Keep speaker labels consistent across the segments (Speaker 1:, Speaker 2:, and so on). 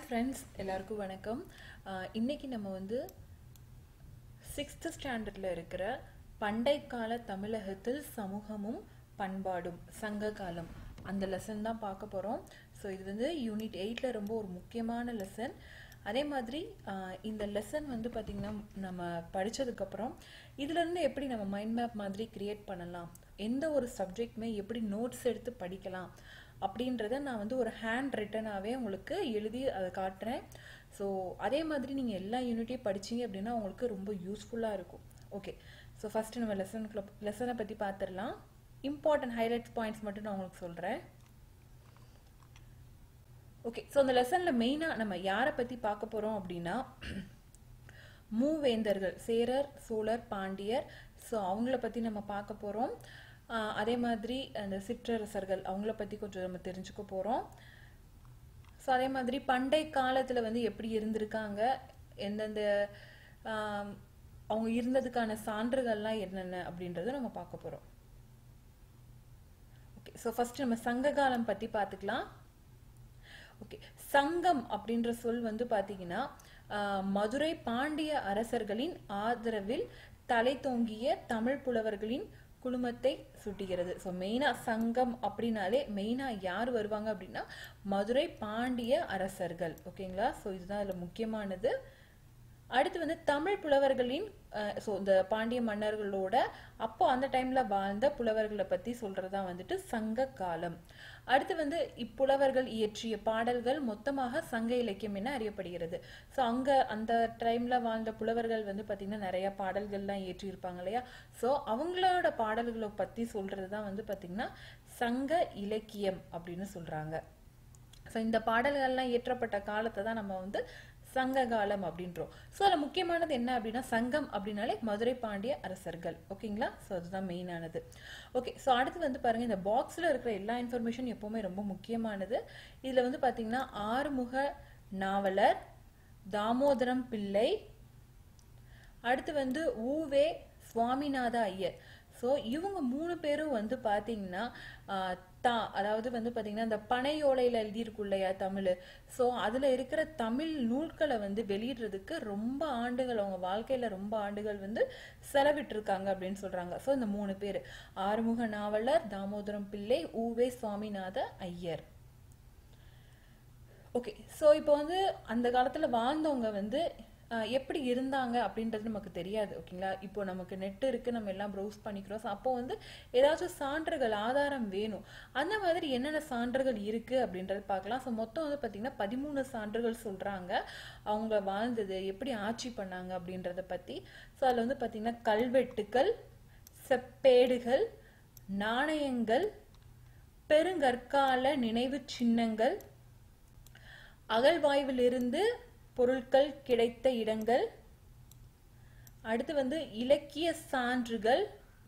Speaker 1: Friends எல்லாருக்கும் வணக்கம் ஆஹ் இன்னைக்கு நம்ம வந்து சிக்ஸ்த் ஸ்டாண்டர்டில் இருக்கிற பண்டை கால தமிழகத்தில் சமூகமும் பண்பாடும் சங்க காலம் அந்த லெசன் தான் பார்க்க போகிறோம் ஸோ இது வந்து யூனிட் எயிட்டில் ரொம்ப ஒரு முக்கியமான லெசன் அதே மாதிரி ஆஹ் இந்த லெசன் வந்து பார்த்திங்கன்னா நம்ம படித்ததுக்கப்புறம் இதுலேருந்து எப்படி நம்ம மைண்ட் மேப் மாதிரி கிரியேட் பண்ணலாம் எந்த ஒரு சப்ஜெக்ட்டுமே எப்படி நோட்ஸ் எடுத்து படிக்கலாம் அப்படின்றத நான் வந்து ஒரு ஹேண்ட் ரிட்டனாகவே உங்களுக்கு எழுதி அதை காட்டுறேன் ஸோ அதே மாதிரி நீங்கள் எல்லா யூனிட்டையும் படிச்சீங்க அப்படின்னா உங்களுக்கு ரொம்ப யூஸ்ஃபுல்லாக இருக்கும் ஓகே ஸோ ஃபஸ்ட்டு நம்ம லெசனுக்குள்ள லெசனை பற்றி பார்த்துடலாம் இம்பார்ட்டன்ட் ஹைலைட்ஸ் பாயிண்ட்ஸ் மட்டும் நான் உங்களுக்கு சொல்கிறேன் ஓகே ஸோ அந்த லெசனில் மெயினாக நம்ம யாரை பற்றி பார்க்க போகிறோம் அப்படின்னா மூவேந்தர்கள் சேரர் சோழர் பாண்டியர் ஸோ அவங்கள பற்றி நம்ம பார்க்க போகிறோம் அதே மாதிரி அந்த சிற்றரசர்கள் அவங்கள பற்றி கொஞ்சம் நம்ம தெரிஞ்சுக்க போகிறோம் ஸோ அதே மாதிரி பண்டை காலத்தில் வந்து எப்படி இருந்திருக்காங்க எந்தெந்த ஆம், அவங்க இருந்ததுக்கான சான்றுகள்லாம் என்னென்ன அப்படின்றத நம்ம பார்க்க போகிறோம் ஓகே ஸோ ஃபர்ஸ்ட் நம்ம சங்க காலம் பற்றி பார்த்துக்கலாம் ஓகே சங்கம் அப்படின்ற சொல் வந்து பார்த்தீங்கன்னா ஆஹ், மதுரை பாண்டிய அரசர்களின் ஆதரவில் தலை தோங்கிய தமிழ் புலவர்களின் குழுமத்தை சுட்டுகிறது ஸோ மெயினாக சங்கம் அப்படின்னாலே மெயினாக யார் வருவாங்க அப்படின்னா மதுரை பாண்டிய அரசர்கள் ஓகேங்களா ஸோ இதுதான் இதில் முக்கியமானது அடுத்து வந்து தமிழ் புலவர்களின் ஸோ இந்த பாண்டிய மன்னர்களோட அப்போ அந்த டைம்ல வாழ்ந்த புலவர்களை பத்தி சொல்றதா வந்துட்டு சங்க காலம் அடுத்து வந்து இப்புலவர்கள் இயற்றிய பாடல்கள் மொத்தமாக சங்க இலக்கியம் என அறியப்படுகிறது ஸோ அங்க அந்த டைம்ல வாழ்ந்த புலவர்கள் வந்து பாத்தீங்கன்னா நிறைய பாடல்கள்லாம் இயற்றியிருப்பாங்க இல்லையா ஸோ அவங்களோட பாடல்களை பத்தி சொல்றது தான் வந்து பாத்தீங்கன்னா சங்க இலக்கியம் அப்படின்னு சொல்றாங்க ஸோ இந்த பாடல்கள்லாம் இயற்றப்பட்ட காலத்தை தான் நம்ம வந்து சங்க காலம் அப்படின்றோம் ஸோ அதில் முக்கியமானது என்ன அப்படின்னா சங்கம் அப்படின்னாலே மதுரை பாண்டிய அரசர்கள் ஓகேங்களா ஸோ அதுதான் மெயினானது ஓகே ஸோ அடுத்து வந்து பாருங்க இந்த பாக்ஸில் இருக்கிற எல்லா இன்ஃபர்மேஷன் எப்பவுமே ரொம்ப முக்கியமானது இதில் வந்து பார்த்தீங்கன்னா ஆறுமுக நாவலர் தாமோதரம் பிள்ளை அடுத்து வந்து ஊவே சுவாமிநாத ஐயர் ஸோ இவங்க மூணு பேரும் வந்து பார்த்தீங்கன்னா ஆஹ், தா அதாவது வந்து பார்த்தீங்கன்னா இந்த பனையோலையில் எழுதியிருக்கும் இல்லையா தமிழ் ஸோ அதில் இருக்கிற தமிழ் நூல்களை வந்து வெளியிடுறதுக்கு ரொம்ப ஆண்டுகள் அவங்க வாழ்க்கையில் ரொம்ப ஆண்டுகள் வந்து செலவிட்டிருக்காங்க அப்படின்னு சொல்கிறாங்க ஸோ இந்த மூணு பேர் ஆறுமுக நாவலர் தாமோதரம் பிள்ளை ஊவே சுவாமிநாத ஐயர் ஓகே ஸோ இப்போ வந்து அந்த காலத்தில் வாழ்ந்தவங்க வந்து ஆஹ், எப்படி இருந்தாங்க அப்படின்றது நமக்கு தெரியாது ஓகேங்களா இப்போ நமக்கு நெட் இருக்கு நம்ம எல்லாம் ப்ரௌஸ் பண்ணிக்கிறோம் ஸோ அப்போ வந்து ஏதாச்சும் சான்றுகள் ஆதாரம் வேணும் அந்த மாதிரி என்னென்ன சான்றுகள் இருக்கு அப்படின்றது பார்க்கலாம் ஸோ மொத்தம் வந்து பார்த்தீங்கன்னா பதிமூணு சான்றுகள் சொல்றாங்க அவங்க வாழ்ந்தது எப்படி ஆட்சி பண்ணாங்க அப்படின்றத பத்தி ஸோ அதில் வந்து பார்த்தீங்கன்னா கல்வெட்டுக்கள் செப்பேடுகள் நாணயங்கள் பெருங்கற்கால நினைவு சின்னங்கள் அகழ்வாய்விலிருந்து பொருட்கள் கிடைத்த இடங்கள் அடுத்து வந்து இலக்கிய சான்றுகள்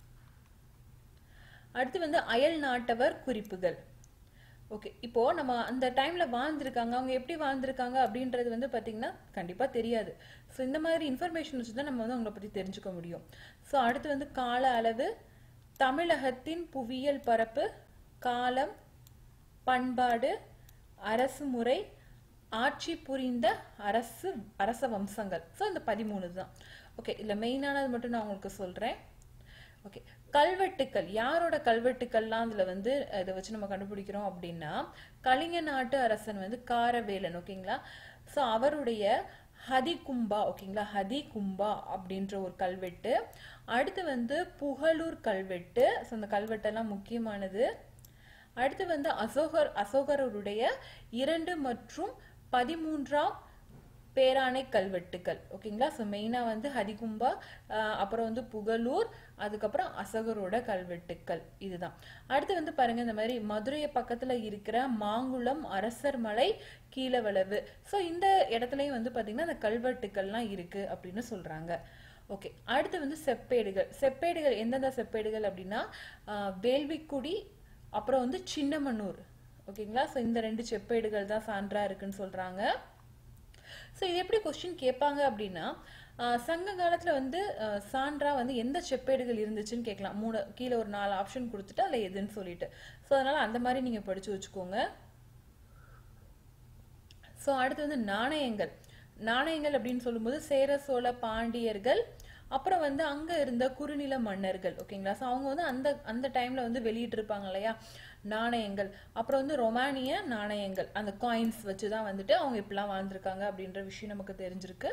Speaker 1: அடுத்து வந்து அயல் நாட்டவர் குறிப்புகள் ஓகே இப்போ நம்ம அந்த டைம்ல வாழ்ந்திருக்காங்க அவங்க எப்படி வாழ்ந்திருக்காங்க அப்படின்றது வந்து பாத்தீங்கன்னா கண்டிப்பா தெரியாது ஸோ இந்த மாதிரி இன்ஃபர்மேஷன் வச்சு தான் நம்ம வந்து அவங்கள பத்தி தெரிஞ்சுக்க முடியும் ஸோ அடுத்து வந்து கால அளவு தமிழகத்தின் புவியியல் பரப்பு காலம் பண்பாடு அரசு முறை ஆட்சி புரிந்த அரசு அரச வம்சங்கள் ஸோ இந்த பதிமூணு தான் ஓகே இதில் மெயினானது மட்டும் நான் உங்களுக்கு சொல்கிறேன் ஓகே கல்வெட்டுக்கள் யாரோட கல்வெட்டுக்கள்லாம் அதில் வந்து இதை வச்சு நம்ம கண்டுபிடிக்கிறோம் அப்படின்னா கலிங்க நாட்டு அரசன் வந்து காரவேலன் ஓகேங்களா ஸோ அவருடைய ஹதிகும்பா ஓகேங்களா ஹதிகும்பா அப்படின்ற ஒரு கல்வெட்டு அடுத்து வந்து புகழூர் கல்வெட்டு ஸோ அந்த கல்வெட்டெல்லாம் முக்கியமானது அடுத்து வந்து அசோகர் அசோகருடைய இரண்டு மற்றும் பதிமூன்றாம் பேராணை கல்வெட்டுக்கள் ஓகேங்களா ஸோ மெயினாக வந்து ஹரிகும்பா ஆஹ் அப்புறம் வந்து புகழூர் அதுக்கப்புறம் அசோகரோட கல்வெட்டுக்கள் இதுதான் அடுத்து வந்து பாருங்க இந்த மாதிரி மதுரை பக்கத்தில் இருக்கிற மாங்குளம் அரசர் மலை கீழவளவு ஸோ இந்த இடத்துலையும் வந்து பார்த்தீங்கன்னா அந்த கல்வெட்டுக்கள்லாம் இருக்கு அப்படின்னு சொல்றாங்க ஓகே அடுத்து வந்து செப்பேடுகள் செப்பேடுகள் எந்தெந்த செப்பேடுகள் அப்படின்னா ஆஹ் வேள்விக்குடி அப்புறம் வந்து சின்னமனூர் ஓகேங்களா ஸோ இந்த ரெண்டு செப்பேடுகள் தான் சான்றா இருக்குன்னு சொல்றாங்க ஸோ இது எப்படி கொஸ்டின் கேட்பாங்க அப்படின்னா ஆஹ் சங்க காலத்துல வந்து ஆஹ் சான்றா வந்து எந்த செப்பேடுகள் இருந்துச்சுன்னு கேட்கலாம் மூணு கீழே ஒரு நாலு ஆப்ஷன் கொடுத்துட்டு அதில் எதுன்னு சொல்லிட்டு ஸோ அதனால அந்த மாதிரி நீங்க படிச்சு வச்சுக்கோங்க ஸோ அடுத்து வந்து நாணயங்கள் நாணயங்கள் அப்படின்னு சொல்லும்போது சேர சோழ பாண்டியர்கள் அப்புறம் வந்து அங்க இருந்த குறுநில மன்னர்கள் ஓகேங்களா ஸோ அவங்க வந்து அந்த அந்த டைம்ல வந்து வெளியிட்டிருப்பாங்க இல்லையா நாணயங்கள் அப்புறம் வந்து ரொமானிய நாணயங்கள் அந்த காயின்ஸ் வச்சு தான் வந்துட்டு அவங்க இப்படிலாம் வாழ்ந்திருக்காங்க அப்படின்ற விஷயம் நமக்கு தெரிஞ்சிருக்கு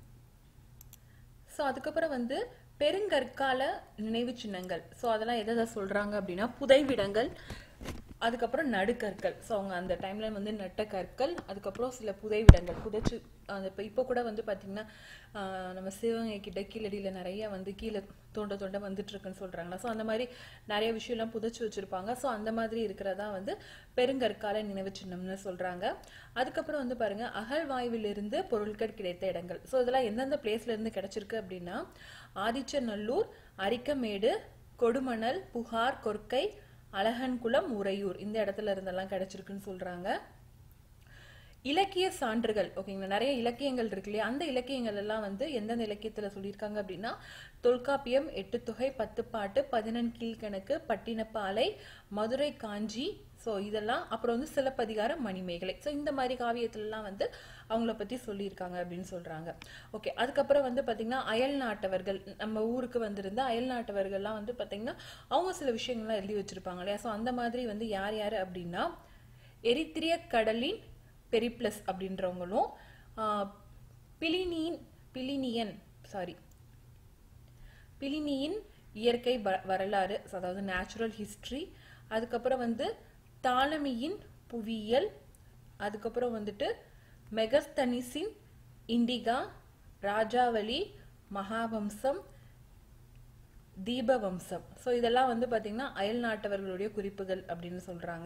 Speaker 1: ஸோ அதுக்கப்புறம் வந்து பெருங்கற்கால நினைவு சின்னங்கள் ஸோ அதெல்லாம் எதை எதை சொல்றாங்க அப்படின்னா புதைவிடங்கள் அதுக்கப்புறம் நடுக்கற்கள் ஸோ அவங்க அந்த டைம்ல வந்து நட்ட கற்கள் அதுக்கப்புறம் சில புதைவிடங்கள் புதைச்சு அந்த இப்போ இப்போ கூட வந்து பார்த்தீங்கன்னா ஆஹ் நம்ம சிவகங்கை கிட்ட கீழடியில் நிறைய வந்து கீழே தோண்ட தோண்ட வந்துட்டு இருக்குன்னு சொல்றாங்களா ஸோ அந்த மாதிரி நிறைய விஷயம்லாம் புதைச்சு வச்சிருப்பாங்க ஸோ அந்த மாதிரி இருக்கிறதா வந்து பெருங்கற்கால நினைவு சின்னம்னு சொல்றாங்க அதுக்கப்புறம் வந்து பாருங்க அகழ்வாய்விலிருந்து பொருட்கள் கிடைத்த இடங்கள் ஸோ இதெல்லாம் எந்தெந்த பிளேஸ்ல இருந்து கிடைச்சிருக்கு அப்படின்னா ஆதிச்சநல்லூர் அரிக்கமேடு கொடுமணல் புகார் கொர்க்கை அழகன்குளம் உறையூர் இந்த இடத்துல இருந்தெல்லாம் கிடைச்சிருக்குன்னு சொல்றாங்க இலக்கிய சான்றுகள் ஓகேங்களா நிறைய இலக்கியங்கள் இருக்கு இல்லையா அந்த இலக்கியங்கள் எல்லாம் வந்து எந்தெந்த இலக்கியத்துல சொல்லியிருக்காங்க அப்படின்னா தொல்காப்பியம் எட்டு தொகை பத்து பாட்டு பதினெண் கீழ்கணக்கு பட்டினப்பாலை மதுரை காஞ்சி ஸோ இதெல்லாம் அப்புறம் வந்து சிலப்பதிகாரம் மணிமேகலை ஸோ இந்த மாதிரி காவியத்துலலாம் வந்து அவங்கள பத்தி சொல்லியிருக்காங்க அப்படின்னு சொல்றாங்க ஓகே அதுக்கப்புறம் வந்து பாத்தீங்கன்னா அயல் நாட்டவர்கள் நம்ம ஊருக்கு வந்திருந்த அயல் நாட்டவர்கள்லாம் வந்து பாத்தீங்கன்னா அவங்க சில விஷயங்கள்லாம் எழுதி வச்சிருப்பாங்க இல்லையா ஸோ அந்த மாதிரி வந்து யார் யார் அப்படின்னா எரித்திரிய கடலின் பெரிப்ளஸ் அப்படின்றவங்களும் ஆஹ், பிலினியின் பிலினியன் சாரி பிலினியின் இயற்கை வ- வரலாறு so அதாவது நேச்சுரல் ஹிஸ்டரி அதுக்கப்புறம் வந்து தாலமியின் புவியியல் அதுக்கப்புறம் வந்துட்டு மெகஸ்தனிஸின் இண்டிகா ராஜாவளி மகாவம்சம் தீபவம்சம் ஸோ இதெல்லாம் வந்து பாத்தீங்கன்னா அயல் நாட்டவர்களுடைய குறிப்புகள் அப்படின்னு சொல்றாங்க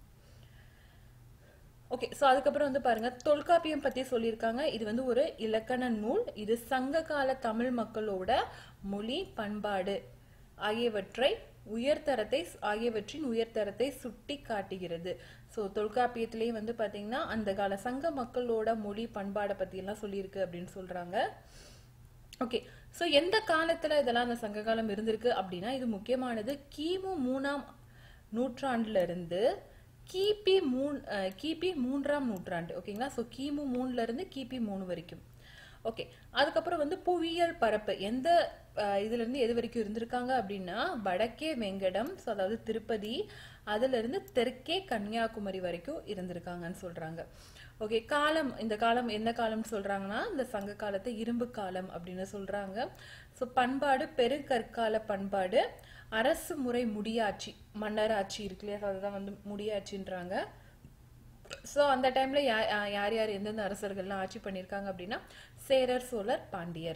Speaker 1: ஓகே ஸோ அதுக்கப்புறம் வந்து பாருங்க தொல்காப்பியம் பத்தி சொல்லியிருக்காங்க இது வந்து ஒரு இலக்கண நூல் இது சங்க கால தமிழ் மக்களோட மொழி பண்பாடு ஆகியவற்றை உயர்தரத்தை ஆகியவற்றின் உயர்தரத்தை சுட்டி காட்டுகிறது ஸோ தொல்காப்பியத்திலேயே வந்து பாத்தீங்கன்னா அந்த கால சங்க மக்களோட மொழி பண்பாடை பத்தி எல்லாம் சொல்லியிருக்கு அப்படின்னு சொல்றாங்க ஓகே ஸோ எந்த காலத்துல இதெல்லாம் அந்த சங்க காலம் இருந்திருக்கு அப்படின்னா இது முக்கியமானது கிமு மூணாம் நூற்றாண்டுல இருந்து கிபி மூணு அஹ், கிபி மூன்றாம் நூற்றாண்டு ஓகேங்களா ஸோ கிமு மூணுல இருந்து கிபி மூணு வரைக்கும் ஓகே அதுக்கப்புறம் வந்து புவியியல் பரப்பு எந்த அஹ், இதுல இருந்து எது வரைக்கும் இருந்திருக்காங்க அப்படின்னா வடக்கே வெங்கடம் ஸோ அதாவது திருப்பதி அதுல இருந்து தெற்கே கன்னியாகுமரி வரைக்கும் இருந்திருக்காங்கன்னு சொல்றாங்க ஓகே காலம் இந்த காலம் என்ன காலம்னு சொல்றாங்கன்னா இந்த சங்க காலத்தை இரும்பு காலம் அப்படின்னு சொல்றாங்க ஸோ பண்பாடு பெருங்கற்கால பண்பாடு அரசு முறை முடியாட்சி மன்னராட்சி இருக்கு இல்லையா so அதுதான் வந்து முடியாட்சின்றாங்க ஸோ அந்த டைம்ல யார் யார் யார் எந்தெந்த அரசர்கள்லாம் ஆட்சி பண்ணியிருக்காங்க அப்படின்னா சேரர் சோழர் பாண்டியர்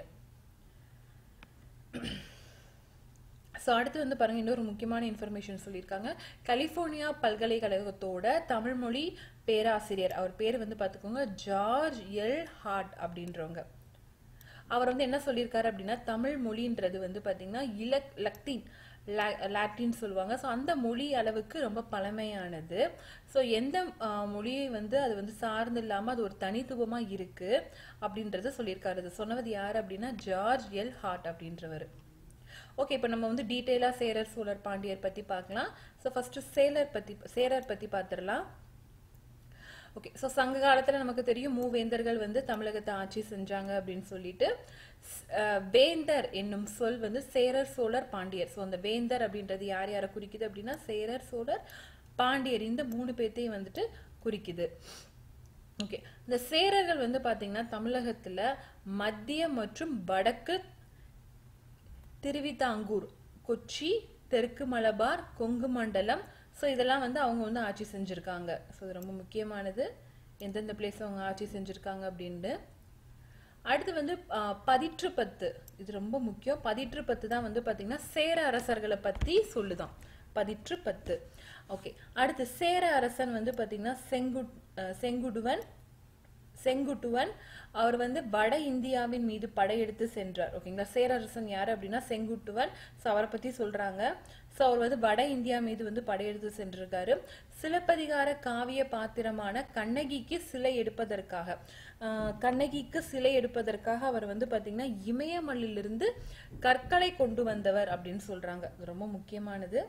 Speaker 1: ஸோ அடுத்து வந்து பாருங்க இன்னொரு முக்கியமான இன்ஃபர்மேஷன் சொல்லியிருக்காங்க கலிஃபோர்னியா பல்கலைக்கழகத்தோட தமிழ்மொழி பேராசிரியர் அவர் பேர் வந்து பார்த்துக்கோங்க ஜார்ஜ் எல் ஹார்ட் அப்படின்றவங்க அவர் வந்து என்ன சொல்லியிருக்காரு அப்படின்னா தமிழ் மொழின்றது வந்து பாத்தீங்கன்னா இலக் லத்தீன் லா- லாட்டின் சொல்லுவாங்க ஸோ அந்த மொழி அளவுக்கு ரொம்ப பழமையானது ஸோ எந்த ஆஹ், மொழியை வந்து அது வந்து சார்ந்து இல்லாமல் அது ஒரு தனித்துவமா இருக்கு அப்படின்றத சொல்லியிருக்காரு இது சொன்னது யார் அப்படின்னா ஜார்ஜ் எல் ஹார்ட் அப்படின்றவர் ஓகே இப்போ நம்ம வந்து டீட்டெயிலாக சேரர் சோழர் பாண்டியர் பத்தி பார்க்கலாம் ஸோ ஃபர்ஸ்ட் சேலர் பத்தி சேரர் பத்தி பார்த்துடலாம் ஓகே ஸோ சங்க காலத்துல நமக்கு தெரியும் மூவேந்தர்கள் வந்து தமிழகத்தை ஆட்சி செஞ்சாங்க அப்படின்னு சொல்லிட்டு ஸ்- அஹ், வேந்தர் என்னும் சொல் வந்து சேரர் சோழர் பாண்டியர் ஸோ அந்த வேந்தர் அப்படின்றது யார் யாரை குறிக்குது அப்படின்னா சேரர் சோழர் பாண்டியர் இந்த மூணு பேர்த்தையும் வந்துட்டு குறிக்குது ஓகே இந்த சேரர்கள் வந்து பாத்தீங்கன்னா தமிழகத்துல மத்திய மற்றும் வடக்கு திருவிதாங்கூர் கொச்சி தெற்கு மலபார் கொங்கு மண்டலம் ஸோ இதெல்லாம் வந்து அவங்க வந்து ஆட்சி செஞ்சிருக்காங்க ஸோ இது ரொம்ப முக்கியமானது எந்தெந்த பிளேஸ் அவங்க ஆட்சி செஞ்சிருக்காங்க அப்படின்ட்டு அடுத்து வந்து ஆஹ், பதிற்று பத்து இது ரொம்ப முக்கியம் பதிற்று பத்து தான் வந்து பாத்தீங்கன்னா சேர அரசர்களை பத்தி சொல்லுதாம் பதிற்று பத்து ஓகே அடுத்து சேர அரசன் வந்து பாத்தீங்கன்னா செங்குட் அஹ், செங்குடுவன் செங்குட்டுவன் அவர் வந்து வட இந்தியாவின் மீது படையெடுத்து சென்றார் ஓகேங்களா சேரரசன் யாரு அப்படின்னா செங்குட்டுவன் ஸோ அவரை பத்தி சொல்றாங்க ஸோ அவர் வந்து வட இந்தியா மீது வந்து படையெடுத்து சென்றிருக்காரு சிலப்பதிகார காவிய பாத்திரமான கண்ணகிக்கு சிலை எடுப்பதற்காக ஆஹ், கண்ணகிக்கு சிலை எடுப்பதற்காக அவர் வந்து பாத்தீங்கன்னா இமயமலையிலிருந்து கற்களை கொண்டு வந்தவர் அப்படின்னு சொல்றாங்க இது ரொம்ப முக்கியமானது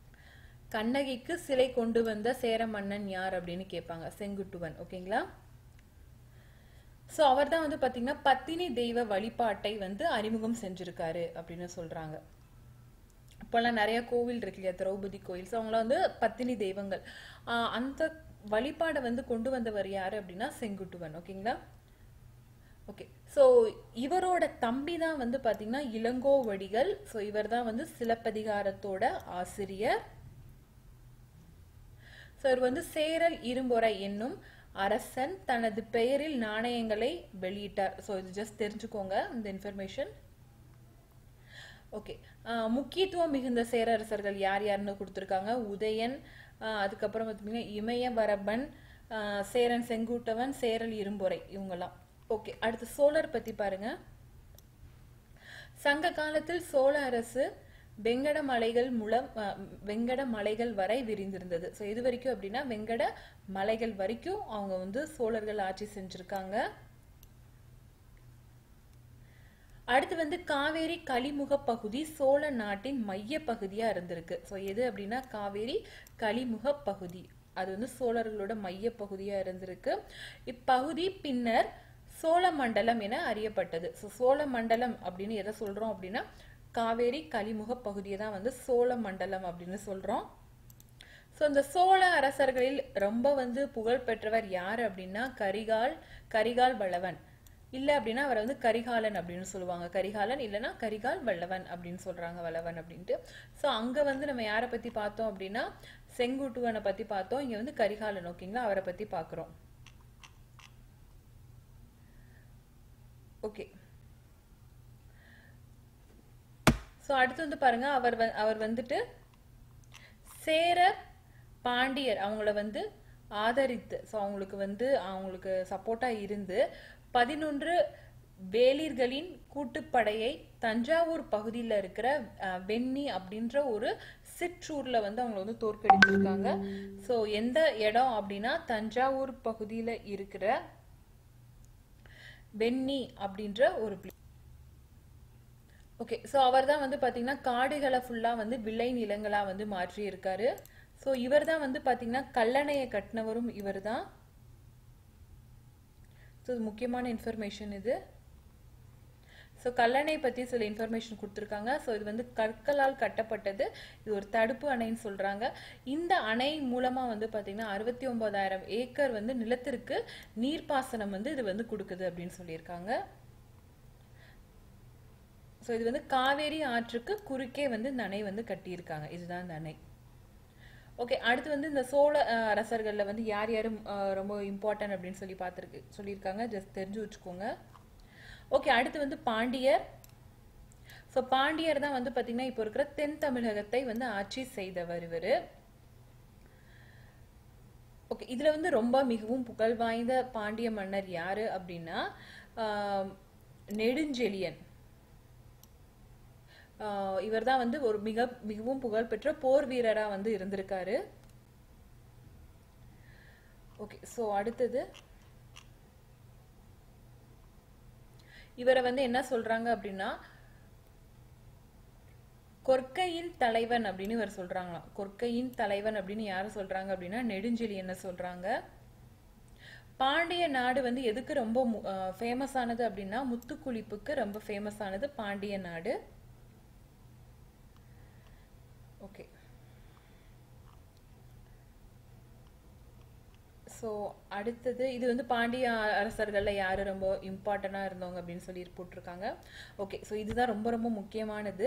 Speaker 1: கண்ணகிக்கு சிலை கொண்டு வந்த சேர மன்னன் யார் அப்படின்னு கேட்பாங்க செங்குட்டுவன் ஓகேங்களா ஸோ அவர் தான் வந்து பார்த்தீங்கன்னா பத்தினி தெய்வ வழிபாட்டை வந்து அறிமுகம் செஞ்சிருக்காரு அப்படின்னு சொல்றாங்க இப்போல்லாம் நிறைய கோவில் இருக்கு இல்லையா திரௌபதி கோயில் ஸோ அவங்களாம் வந்து பத்தினி தெய்வங்கள் ஆஹ் அந்த வழிபாடை வந்து கொண்டு வந்தவர் யாரு அப்படின்னா செங்குட்டுவன் ஓகேங்களா ஓகே ஸோ இவரோட தம்பி தான் வந்து பார்த்தீங்கன்னா இளங்கோவடிகள் ஸோ இவர் தான் வந்து சிலப்பதிகாரத்தோட ஆசிரியர் ஸோ இவர் வந்து சேரல் இரும்பொறை என்னும் அரசன் தனது பெயரில் நாணயங்களை வெளியிட்டார் ஸோ இது ஜஸ்ட் தெரிஞ்சுக்கோங்க இந்த இன்ஃபர்மேஷன் ஓகே முக்கியத்துவம் மிகுந்த சேரரசர்கள் யார் யாருன்னு கொடுத்துருக்காங்க உதயன் ஆஹ் அதுக்கப்புறம் பார்த்தீங்கன்னா இமயவரபன் ஆஹ் சேரன் செங்குட்டவன் சேரல் இரும்பொறை இவங்கெல்லாம் ஓகே அடுத்து சோழர் பத்தி பாருங்க சங்க காலத்தில் சோழ அரசு வெங்கட மலைகள் மூலம் அஹ், வெங்கட மலைகள் வரை விரிந்திருந்தது ஸோ இது வரைக்கும் அப்படின்னா வெங்கட மலைகள் வரைக்கும் அவங்க வந்து சோழர்கள் ஆட்சி செஞ்சிருக்காங்க அடுத்து வந்து காவேரி கலிமுக பகுதி சோழ நாட்டின் மைய பகுதியா இருந்திருக்கு ஸோ எது அப்படின்னா காவேரி கலிமுக பகுதி அது வந்து சோழர்களோட மைய பகுதியா இருந்திருக்கு இப்பகுதி பின்னர் சோழ மண்டலம் என அறியப்பட்டது ஸோ சோழ மண்டலம் அப்படின்னு எதை சொல்றோம் அப்படின்னா காவேரி கலிமுக பகுதியை தான் வந்து சோழ மண்டலம் அப்படின்னு சொல்றோம் ஸோ இந்த சோழ அரசர்களில் ரொம்ப வந்து புகழ் பெற்றவர் யார் அப்படின்னா கரிகால் கரிகால் வல்லவன் இல்ல அப்படின்னா அவரை வந்து கரிகாலன் அப்படின்னு சொல்லுவாங்க கரிகாலன் இல்லைன்னா கரிகால் வல்லவன் அப்படின்னு சொல்றாங்க வல்லவன் அப்படின்ட்டு ஸோ அங்க வந்து நம்ம யாரை பத்தி பார்த்தோம் அப்படின்னா செங்குட்டுவனை பத்தி பார்த்தோம் இங்க வந்து கரிகாலன் ஓகேங்களா அவரை பத்தி பார்க்கிறோம் ஓகே ஸோ அடுத்து வந்து பாருங்க அவர் வ- அவர் வந்துட்டு சேர பாண்டியர் அவங்கள வந்து ஆதரித்து ஸோ அவங்களுக்கு வந்து அவங்களுக்கு சப்போர்ட்டா இருந்து பதினொன்று வேளிர்களின் கூட்டுப்படையை தஞ்சாவூர் பகுதியில் இருக்கிற அஹ், வெண்ணி அப்படின்ற ஒரு சிற்றூர்ல வந்து அவங்க வந்து தோற்கடிச்சிருக்காங்க ஸோ எந்த இடம் அப்படின்னா தஞ்சாவூர் பகுதியில இருக்கிற வெண்ணி அப்படின்ற ஒரு place. ஓகே ஸோ அவர் தான் வந்து பார்த்தீங்கன்னா காடுகளை ஃபுல்லாக வந்து விளை நிலங்களா வந்து மாற்றி இருக்காரு ஸோ இவர் தான் வந்து பார்த்தீங்கன்னா கல்லணையை கட்டினவரும் இவர் தான் ஸோ முக்கியமான இன்ஃபர்மேஷன் இது ஸோ கல்லணை பற்றி சில இன்ஃபர்மேஷன் கொடுத்துருக்காங்க ஸோ இது வந்து கற்களால் கட்டப்பட்டது இது ஒரு தடுப்பு அணைன்னு சொல்கிறாங்க இந்த அணை மூலமாக வந்து பார்த்தீங்கன்னா அறுபத்தி ஒன்பதாயிரம் ஏக்கர் வந்து நிலத்திற்கு நீர்ப்பாசனம் வந்து இது வந்து கொடுக்குது அப்படின்னு சொல்லியிருக்காங்க ஸோ இது வந்து காவேரி ஆற்றுக்கு குறுக்கே வந்து இந்த அணை வந்து கட்டியிருக்காங்க இதுதான் இந்த அணை ஓகே அடுத்து வந்து இந்த சோழ அஹ், அரசர்கள்ல வந்து யார் யாரும் அஹ், ரொம்ப இம்பார்ட்டன்ட் அப்படின்னு சொல்லி பார்த்துருக்கு சொல்லியிருக்காங்க ஜஸ்ட் தெரிஞ்சு வச்சுக்கோங்க ஓகே அடுத்து வந்து பாண்டியர் ஸோ பாண்டியர் தான் வந்து பார்த்தீங்கன்னா இப்போ இருக்கிற தென் தமிழகத்தை வந்து ஆட்சி செய்தவர் இவர் ஓகே இதுல வந்து ரொம்ப மிகவும் புகழ் வாய்ந்த பாண்டிய மன்னர் யாரு அப்படின்னா ஆஹ், நெடுஞ்செழியன் இவர் தான் வந்து ஒரு மிக மிகவும் புகழ்பெற்ற போர் வீரரா வந்து இருந்திருக்காரு ஓகே ஸோ அடுத்தது இவரை வந்து என்ன சொல்றாங்க அப்படின்னா கொற்கையின் தலைவன் அப்படின்னு இவர் சொல்றாங்களாம் கொற்கையின் தலைவன் அப்படின்னு யாரு சொல்றாங்க அப்படின்னா நெடுஞ்செழியனை சொல்றாங்க பாண்டிய நாடு வந்து எதுக்கு ரொம்ப ஃபேமஸ் ஆனது அப்படின்னா முத்துக்குளிப்புக்கு ரொம்ப ஃபேமஸ் ஆனது பாண்டிய நாடு ஓகே ஸோ அடுத்தது இது வந்து பாண்டிய அரசர்களில் யார் ரொம்ப இம்பார்ட்டண்ட்டாக இருந்தவங்க அப்படின்னு சொல்லி போட்டிருக்காங்க ஓகே ஸோ இதுதான் ரொம்ப ரொம்ப முக்கியமானது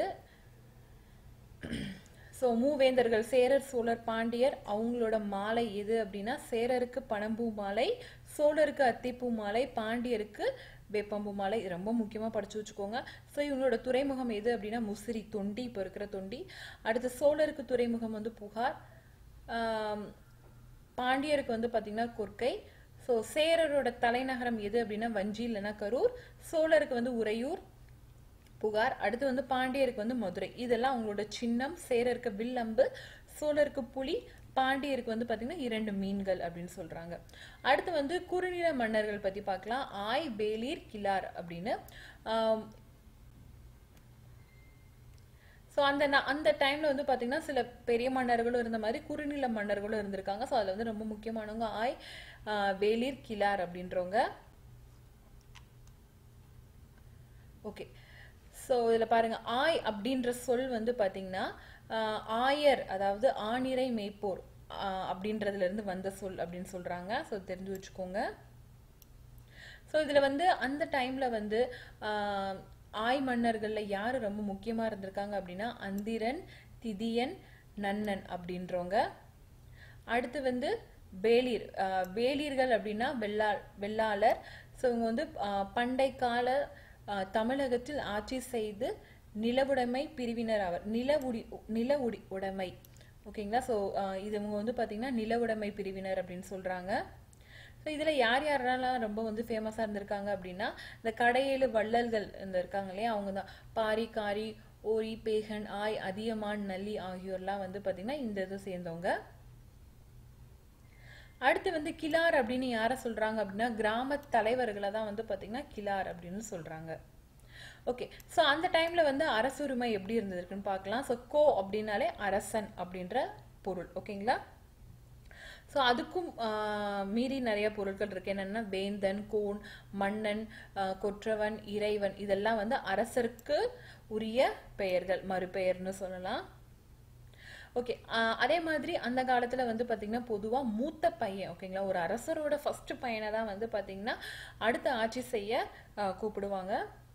Speaker 1: ஸோ மூவேந்தர்கள் சேரர் சோழர் பாண்டியர் அவங்களோட மாலை எது அப்படின்னா சேரருக்கு பனம்பூ மாலை சோழருக்கு அத்திப்பூ மாலை பாண்டியருக்கு வேப்பம்பூ மாலை இது ரொம்ப முக்கியமாக படிச்சு வச்சுக்கோங்க ஸோ இவங்களோட துறைமுகம் எது அப்படின்னா முசிறி தொண்டி இப்போ இருக்கிற தொண்டி அடுத்து சோழருக்கு துறைமுகம் வந்து புகார் ஆம், பாண்டியருக்கு வந்து பார்த்தீங்கன்னா கொர்க்கை ஸோ சேரரோட தலைநகரம் எது அப்படின்னா வஞ்சி இல்லைன்னா கரூர் சோழருக்கு வந்து உறையூர் புகார் அடுத்து வந்து பாண்டியருக்கு வந்து மதுரை இதெல்லாம் அவங்களோட சின்னம் சேரருக்கு வில்லம்பு சோழருக்கு புலி பாண்டியருக்கு வந்து பாத்தீங்கன்னா இரண்டு மீன்கள் அப்படின்னு சொல்றாங்க அடுத்து வந்து குறுநில மன்னர்கள் பத்தி பார்க்கலாம் ஆய் வேலீர் கிளார் அப்படின்னு ஆம், ஸோ அந்த ந- அந்த டைம்ல வந்து பாத்தீங்கன்னா சில பெரிய மன்னர்களும் இருந்த மாதிரி குறுநில மன்னர்களும் இருந்திருக்காங்க ஸோ அதுல வந்து ரொம்ப முக்கியமானவங்க ஆய் ஆஹ், வேலீர் கிளார் அப்படின்றவங்க ஓகே ஸோ இதில் பாருங்க ஆய் அப்படின்ற சொல் வந்து பார்த்தீங்கன்னா ஆஹ், ஆயர் அதாவது ஆணிரை மேய்ப்போர் ஆஹ், அப்படின்றதுல இருந்து வந்த சொல் அப்படின்னு சொல்றாங்க ஸோ தெரிஞ்சு வச்சுக்கோங்க ஸோ இதில் வந்து அந்த டைமில் வந்து ஆஹ், ஆய் மன்னர்களில் யார் ரொம்ப முக்கியமாக இருந்திருக்காங்க அப்படின்னா அந்திரன் திதியன் நன்னன் அப்படின்றவங்க அடுத்து வந்து வேளிர் ஆஹ், வேளிர்கள் அப்படின்னா வெள்ளா வெள்ளாளர் ஸோ இவங்க வந்து ஆஹ், பண்டை கால ஆஹ், தமிழகத்தில் ஆட்சி செய்து நிலவுடைமை பிரிவினர் அவர் நிலவுடி நில உடி உடைமை ஓகேங்களா ஸோ இது இவங்க வந்து பார்த்தீங்கன்னா நில உடைமை பிரிவினர் அப்படின்னு சொல்றாங்க ஸோ இதில் யார் யாரெல்லாம் ரொம்ப வந்து ஃபேமஸாக இருந்திருக்காங்க அப்படின்னா இந்த கடையேழு வள்ளல்கள் இந்த இருக்காங்க இல்லையா அவங்க தான் பாரி காரி ஓரி பேகன் ஆய் அதியமான் நல்லி ஆகியோர்லாம் வந்து பார்த்தீங்கன்னா இந்த இது சேர்ந்தவங்க அடுத்து வந்து கிலார் அப்படின்னு யாரை சொல்றாங்க அப்படின்னா கிராம தலைவர்களை தான் வந்து பார்த்தீங்கன்னா கிலார் அப்படின்னு சொல்றாங்க ஓகே ஸோ அந்த டைம்ல வந்து அரசுரிமை எப்படி இருந்திருக்குன்னு பார்க்கலாம் ஸோ கோ அப்படின்னாலே அரசன் அப்படின்ற பொருள் ஓகேங்களா ஸோ அதுக்கும் ஆஹ், மீறி நிறைய பொருட்கள் இருக்கு என்னன்னா வேந்தன் கோன் மன்னன் ஆஹ், கொற்றவன் இறைவன் இதெல்லாம் வந்து அரசருக்கு உரிய பெயர்கள் மறுபெயர்னு சொல்லலாம் ஓகே அதே மாதிரி அந்த காலத்துல வந்து பாத்தீங்கன்னா பொதுவா மூத்த பையன் ஓகேங்களா ஒரு அரசரோட ஃபர்ஸ்ட் பையனை தான் வந்து பாத்தீங்கன்னா அடுத்த ஆட்சி செய்ய ஆஹ், கூப்பிடுவாங்க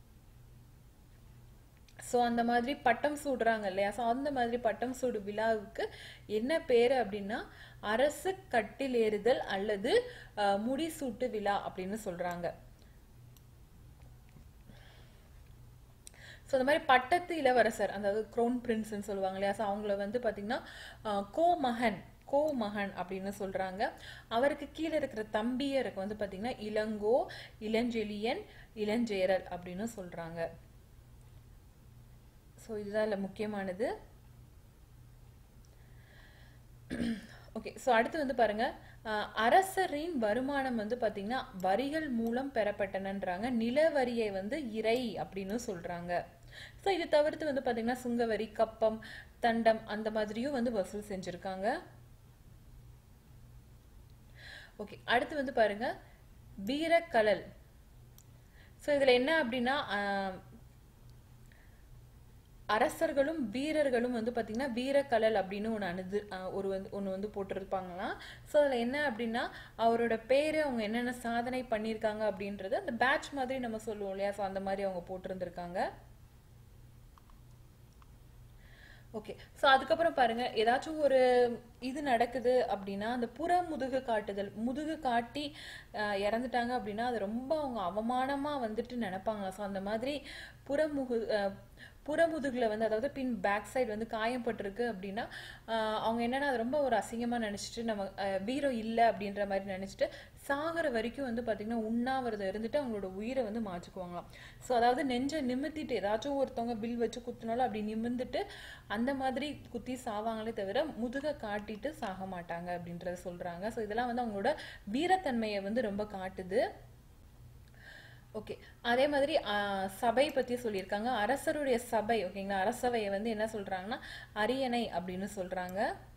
Speaker 1: ஸோ அந்த மாதிரி பட்டம் சூடுறாங்க இல்லையா ஸோ அந்த மாதிரி பட்டம் சூடு விழாவுக்கு என்ன பேரு அப்படின்னா அரசு கட்டிலேறுதல் அல்லது ஆஹ், முடிசூட்டு விழா அப்படின்னு சொல்றாங்க ஸோ இந்த மாதிரி பட்டத்து இளவரசர் அதாவது க்ரோன் பிரின்ஸ்னு சொல்லுவாங்க இல்லையா ஸோ அவங்கள வந்து பார்த்தீங்கன்னா ஆஹ், கோமகன் கோமகன் அப்படின்னு சொல்றாங்க அவருக்கு கீழே இருக்கிற தம்பியருக்கு வந்து பார்த்தீங்கன்னா இளங்கோ இளஞ்செழியன் இளஞ்சேரல் அப்படின்னு சொல்றாங்க ஸோ இதுதான் இல்லை முக்கியமானது ஓகே ஸோ அடுத்து வந்து பாருங்க அஹ், அரசரின் வருமானம் வந்து பாத்தீங்கன்னா வரிகள் மூலம் பெறப்பட்டனன்றாங்க நிலவரியை வந்து இறை அப்படின்னு சொல்றாங்க ஸோ இது தவிர்த்து வந்து பாத்தீங்கன்னா சுங்கவரி கப்பம் தண்டம் அந்த மாதிரியும் வந்து வசூல் செஞ்சிருக்காங்க ஓகே அடுத்து வந்து பாருங்க வீரக்கலல் ஸோ இதுல என்ன அப்படின்னா ஆஹ், அரசர்களும் வீரர்களும் வந்து பாத்தீங்கன்னா வீரக்கலல் அப்படின்னு ஒன்று அணுது அஹ் ஒரு வந்து ஒன்று வந்து போட்டிருப்பாங்களாம் ஸோ அதில் என்ன அப்படின்னா அவரோட பேர் அவங்க என்னென்ன சாதனை பண்ணியிருக்காங்க அப்படின்றது அந்த பேட்ச் மாதிரி நம்ம சொல்லுவோம் இல்லையா ஸோ அந்த மாதிரி அவங்க போட்டிருந்திருக்காங்க ஓகே ஸோ அதுக்கப்புறம் பாருங்க ஏதாச்சும் ஒரு இது நடக்குது அப்படின்னா அந்த புற முதுகு காட்டுதல் முதுகு காட்டி அஹ், இறந்துட்டாங்க அப்படின்னா அது ரொம்ப அவங்க அவமானமா வந்துட்டு நினைப்பாங்க ஸோ அந்த மாதிரி புறமுகு அஹ், புறமுதுகுல வந்து அதாவது பின் பேக் சைடு வந்து காயப்பட்டிருக்கு அப்படின்னா ஆஹ் அவங்க என்னன்னா அது ரொம்ப ஒரு அசிங்கமா நினைச்சிட்டு நம்ம ஆஹ் வீரம் இல்லை அப்படின்ற மாதிரி நினைச்சிட்டு சாகிற வரைக்கும் வந்து பாத்தீங்கன்னா உண்ணாவிரதம் இருந்துட்டு அவங்களோட உயிரை வந்து மாச்சுக்குவாங்களாம் ஸோ அதாவது நெஞ்சை நிமித்திட்டு ஏதாச்சும் ஒருத்தவங்க வில் வச்சு குத்துனாலும் அப்படி நிமிர்ந்துட்டு அந்த மாதிரி குத்தி சாவாங்களே தவிர முதுக காட்டிட்டு சாக மாட்டாங்க அப்படின்றத சொல்றாங்க ஸோ இதெல்லாம் வந்து அவங்களோட வீரத்தன்மையை வந்து ரொம்ப காட்டுது ஓகே அதே மாதிரி ஆஹ், சபை பத்தி சொல்லியிருக்காங்க அரசருடைய சபை ஓகேங்களா அரசவையை வந்து என்ன சொல்றாங்கன்னா அரியணை அப்படின்னு சொல்றாங்க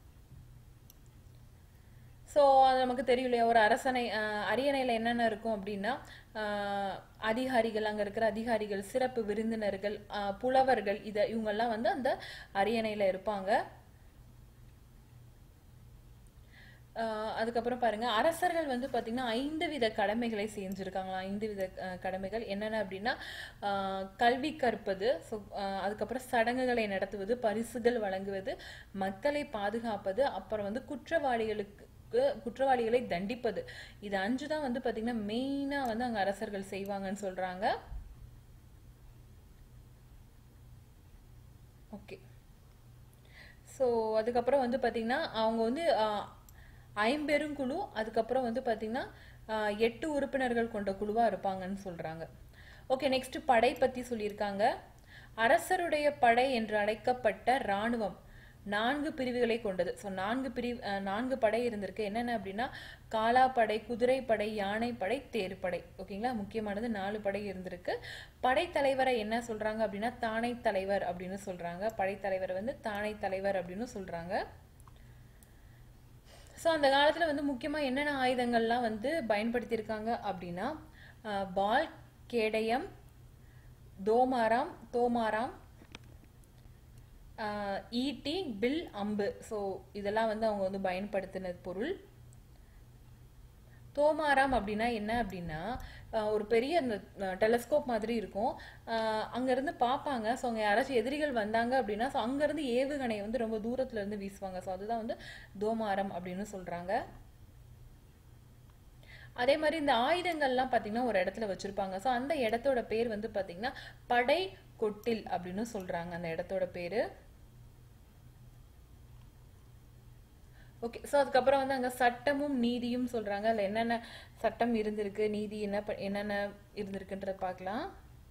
Speaker 1: ஸோ அது நமக்கு தெரியும் இல்லையா ஒரு அரசனை ஆஹ், அரியணையில என்னென்ன இருக்கும் அப்படின்னா ஆஹ், அதிகாரிகள் அங்க இருக்கிற அதிகாரிகள் சிறப்பு விருந்தினர்கள் ஆஹ், புலவர்கள் இத இவங்கெல்லாம் வந்து அந்த அரியணையில இருப்பாங்க ஆஹ் அதுக்கப்புறம் பாருங்க அரசர்கள் வந்து பாத்தீங்கன்னா ஐந்து வித கடமைகளை செஞ்சிருக்காங்களா ஐந்து வித அஹ், கடமைகள் என்னென்ன அப்படின்னா ஆஹ், கல்வி கற்பது so, ஆஹ், அதுக்கப்புறம் சடங்குகளை நடத்துவது பரிசுகள் வழங்குவது மக்களை பாதுகாப்பது அப்புறம் வந்து குற்றவாளிகளுக்கு குற்றவாளிகளை தண்டிப்பது இது அஞ்சு தான் வந்து பாத்தீங்கன்னா மெயினா வந்து அங்க அரசர்கள் செய்வாங்கன்னு சொல்றாங்க ஓகே ஸோ அதுக்கப்புறம் வந்து பார்த்தீங்கன்னா அவங்க வந்து ஆஹ், ஐம்பெருங்குழு அதுக்கப்புறம் வந்து பார்த்தீங்கன்னா ஆஹ், எட்டு உறுப்பினர்கள் கொண்ட குழுவாக இருப்பாங்கன்னு சொல்கிறாங்க ஓகே நெக்ஸ்ட் படை பற்றி சொல்லியிருக்காங்க அரசருடைய படை என்று அழைக்கப்பட்ட இராணுவம் நான்கு பிரிவுகளை கொண்டது ஸோ நான்கு பிரிவு அஹ், நான்கு படை இருந்திருக்கு என்னென்ன அப்படின்னா காலாப்படை குதிரைப்படை யானைப்படை தேர்ப்படை ஓகேங்களா முக்கியமானது நாலு படை இருந்திருக்கு படைத்தலைவரை என்ன சொல்றாங்க அப்படின்னா தானை தலைவர் அப்படின்னு சொல்றாங்க படைத்தலைவரை வந்து தானை தலைவர் அப்படின்னு சொல்றாங்க ஸோ அந்த காலத்துல வந்து முக்கியமா என்னென்ன ஆயுதங்கள்லாம் வந்து பயன்படுத்தியிருக்காங்க அப்படின்னா அஹ், வாள் கேடயம் தோமாராம் தோமாராம் ஆஹ் ஈட்டி வில் அம்பு ஸோ இதெல்லாம் வந்து அவங்க வந்து பயன்படுத்தின பொருள் தோமாராம் அப்படின்னா என்ன அப்படின்னா ஆஹ் ஒரு பெரிய அந்த டெலஸ்கோப் மாதிரி இருக்கும் ஆஹ் அங்கிருந்து பார்ப்பாங்க ஸோ அங்கே யாராச்சும் எதிரிகள் வந்தாங்க அப்படின்னா ஸோ அங்கேருந்து ஏவுகணையை வந்து ரொம்ப தூரத்துல இருந்து வீசுவாங்க ஸோ அதுதான் வந்து தோமாரம் அப்படின்னு சொல்றாங்க அதே மாதிரி இந்த ஆயுதங்கள்லாம் பார்த்தீங்கன்னா ஒரு இடத்துல வச்சிருப்பாங்க ஸோ அந்த இடத்தோட பேர் வந்து பார்த்தீங்கன்னா படை கொட்டில் அப்படின்னு சொல்றாங்க அந்த இடத்தோட பேரு ஓகே ஸோ அதுக்கப்புறம் வந்து அங்க சட்டமும் நீதியும் சொல்றாங்க அதுல என்னென்ன சட்டம் இருந்திருக்கு நீதி என்ன ப- என்னென்ன இருந்திருக்குன்றத பார்க்கலாம்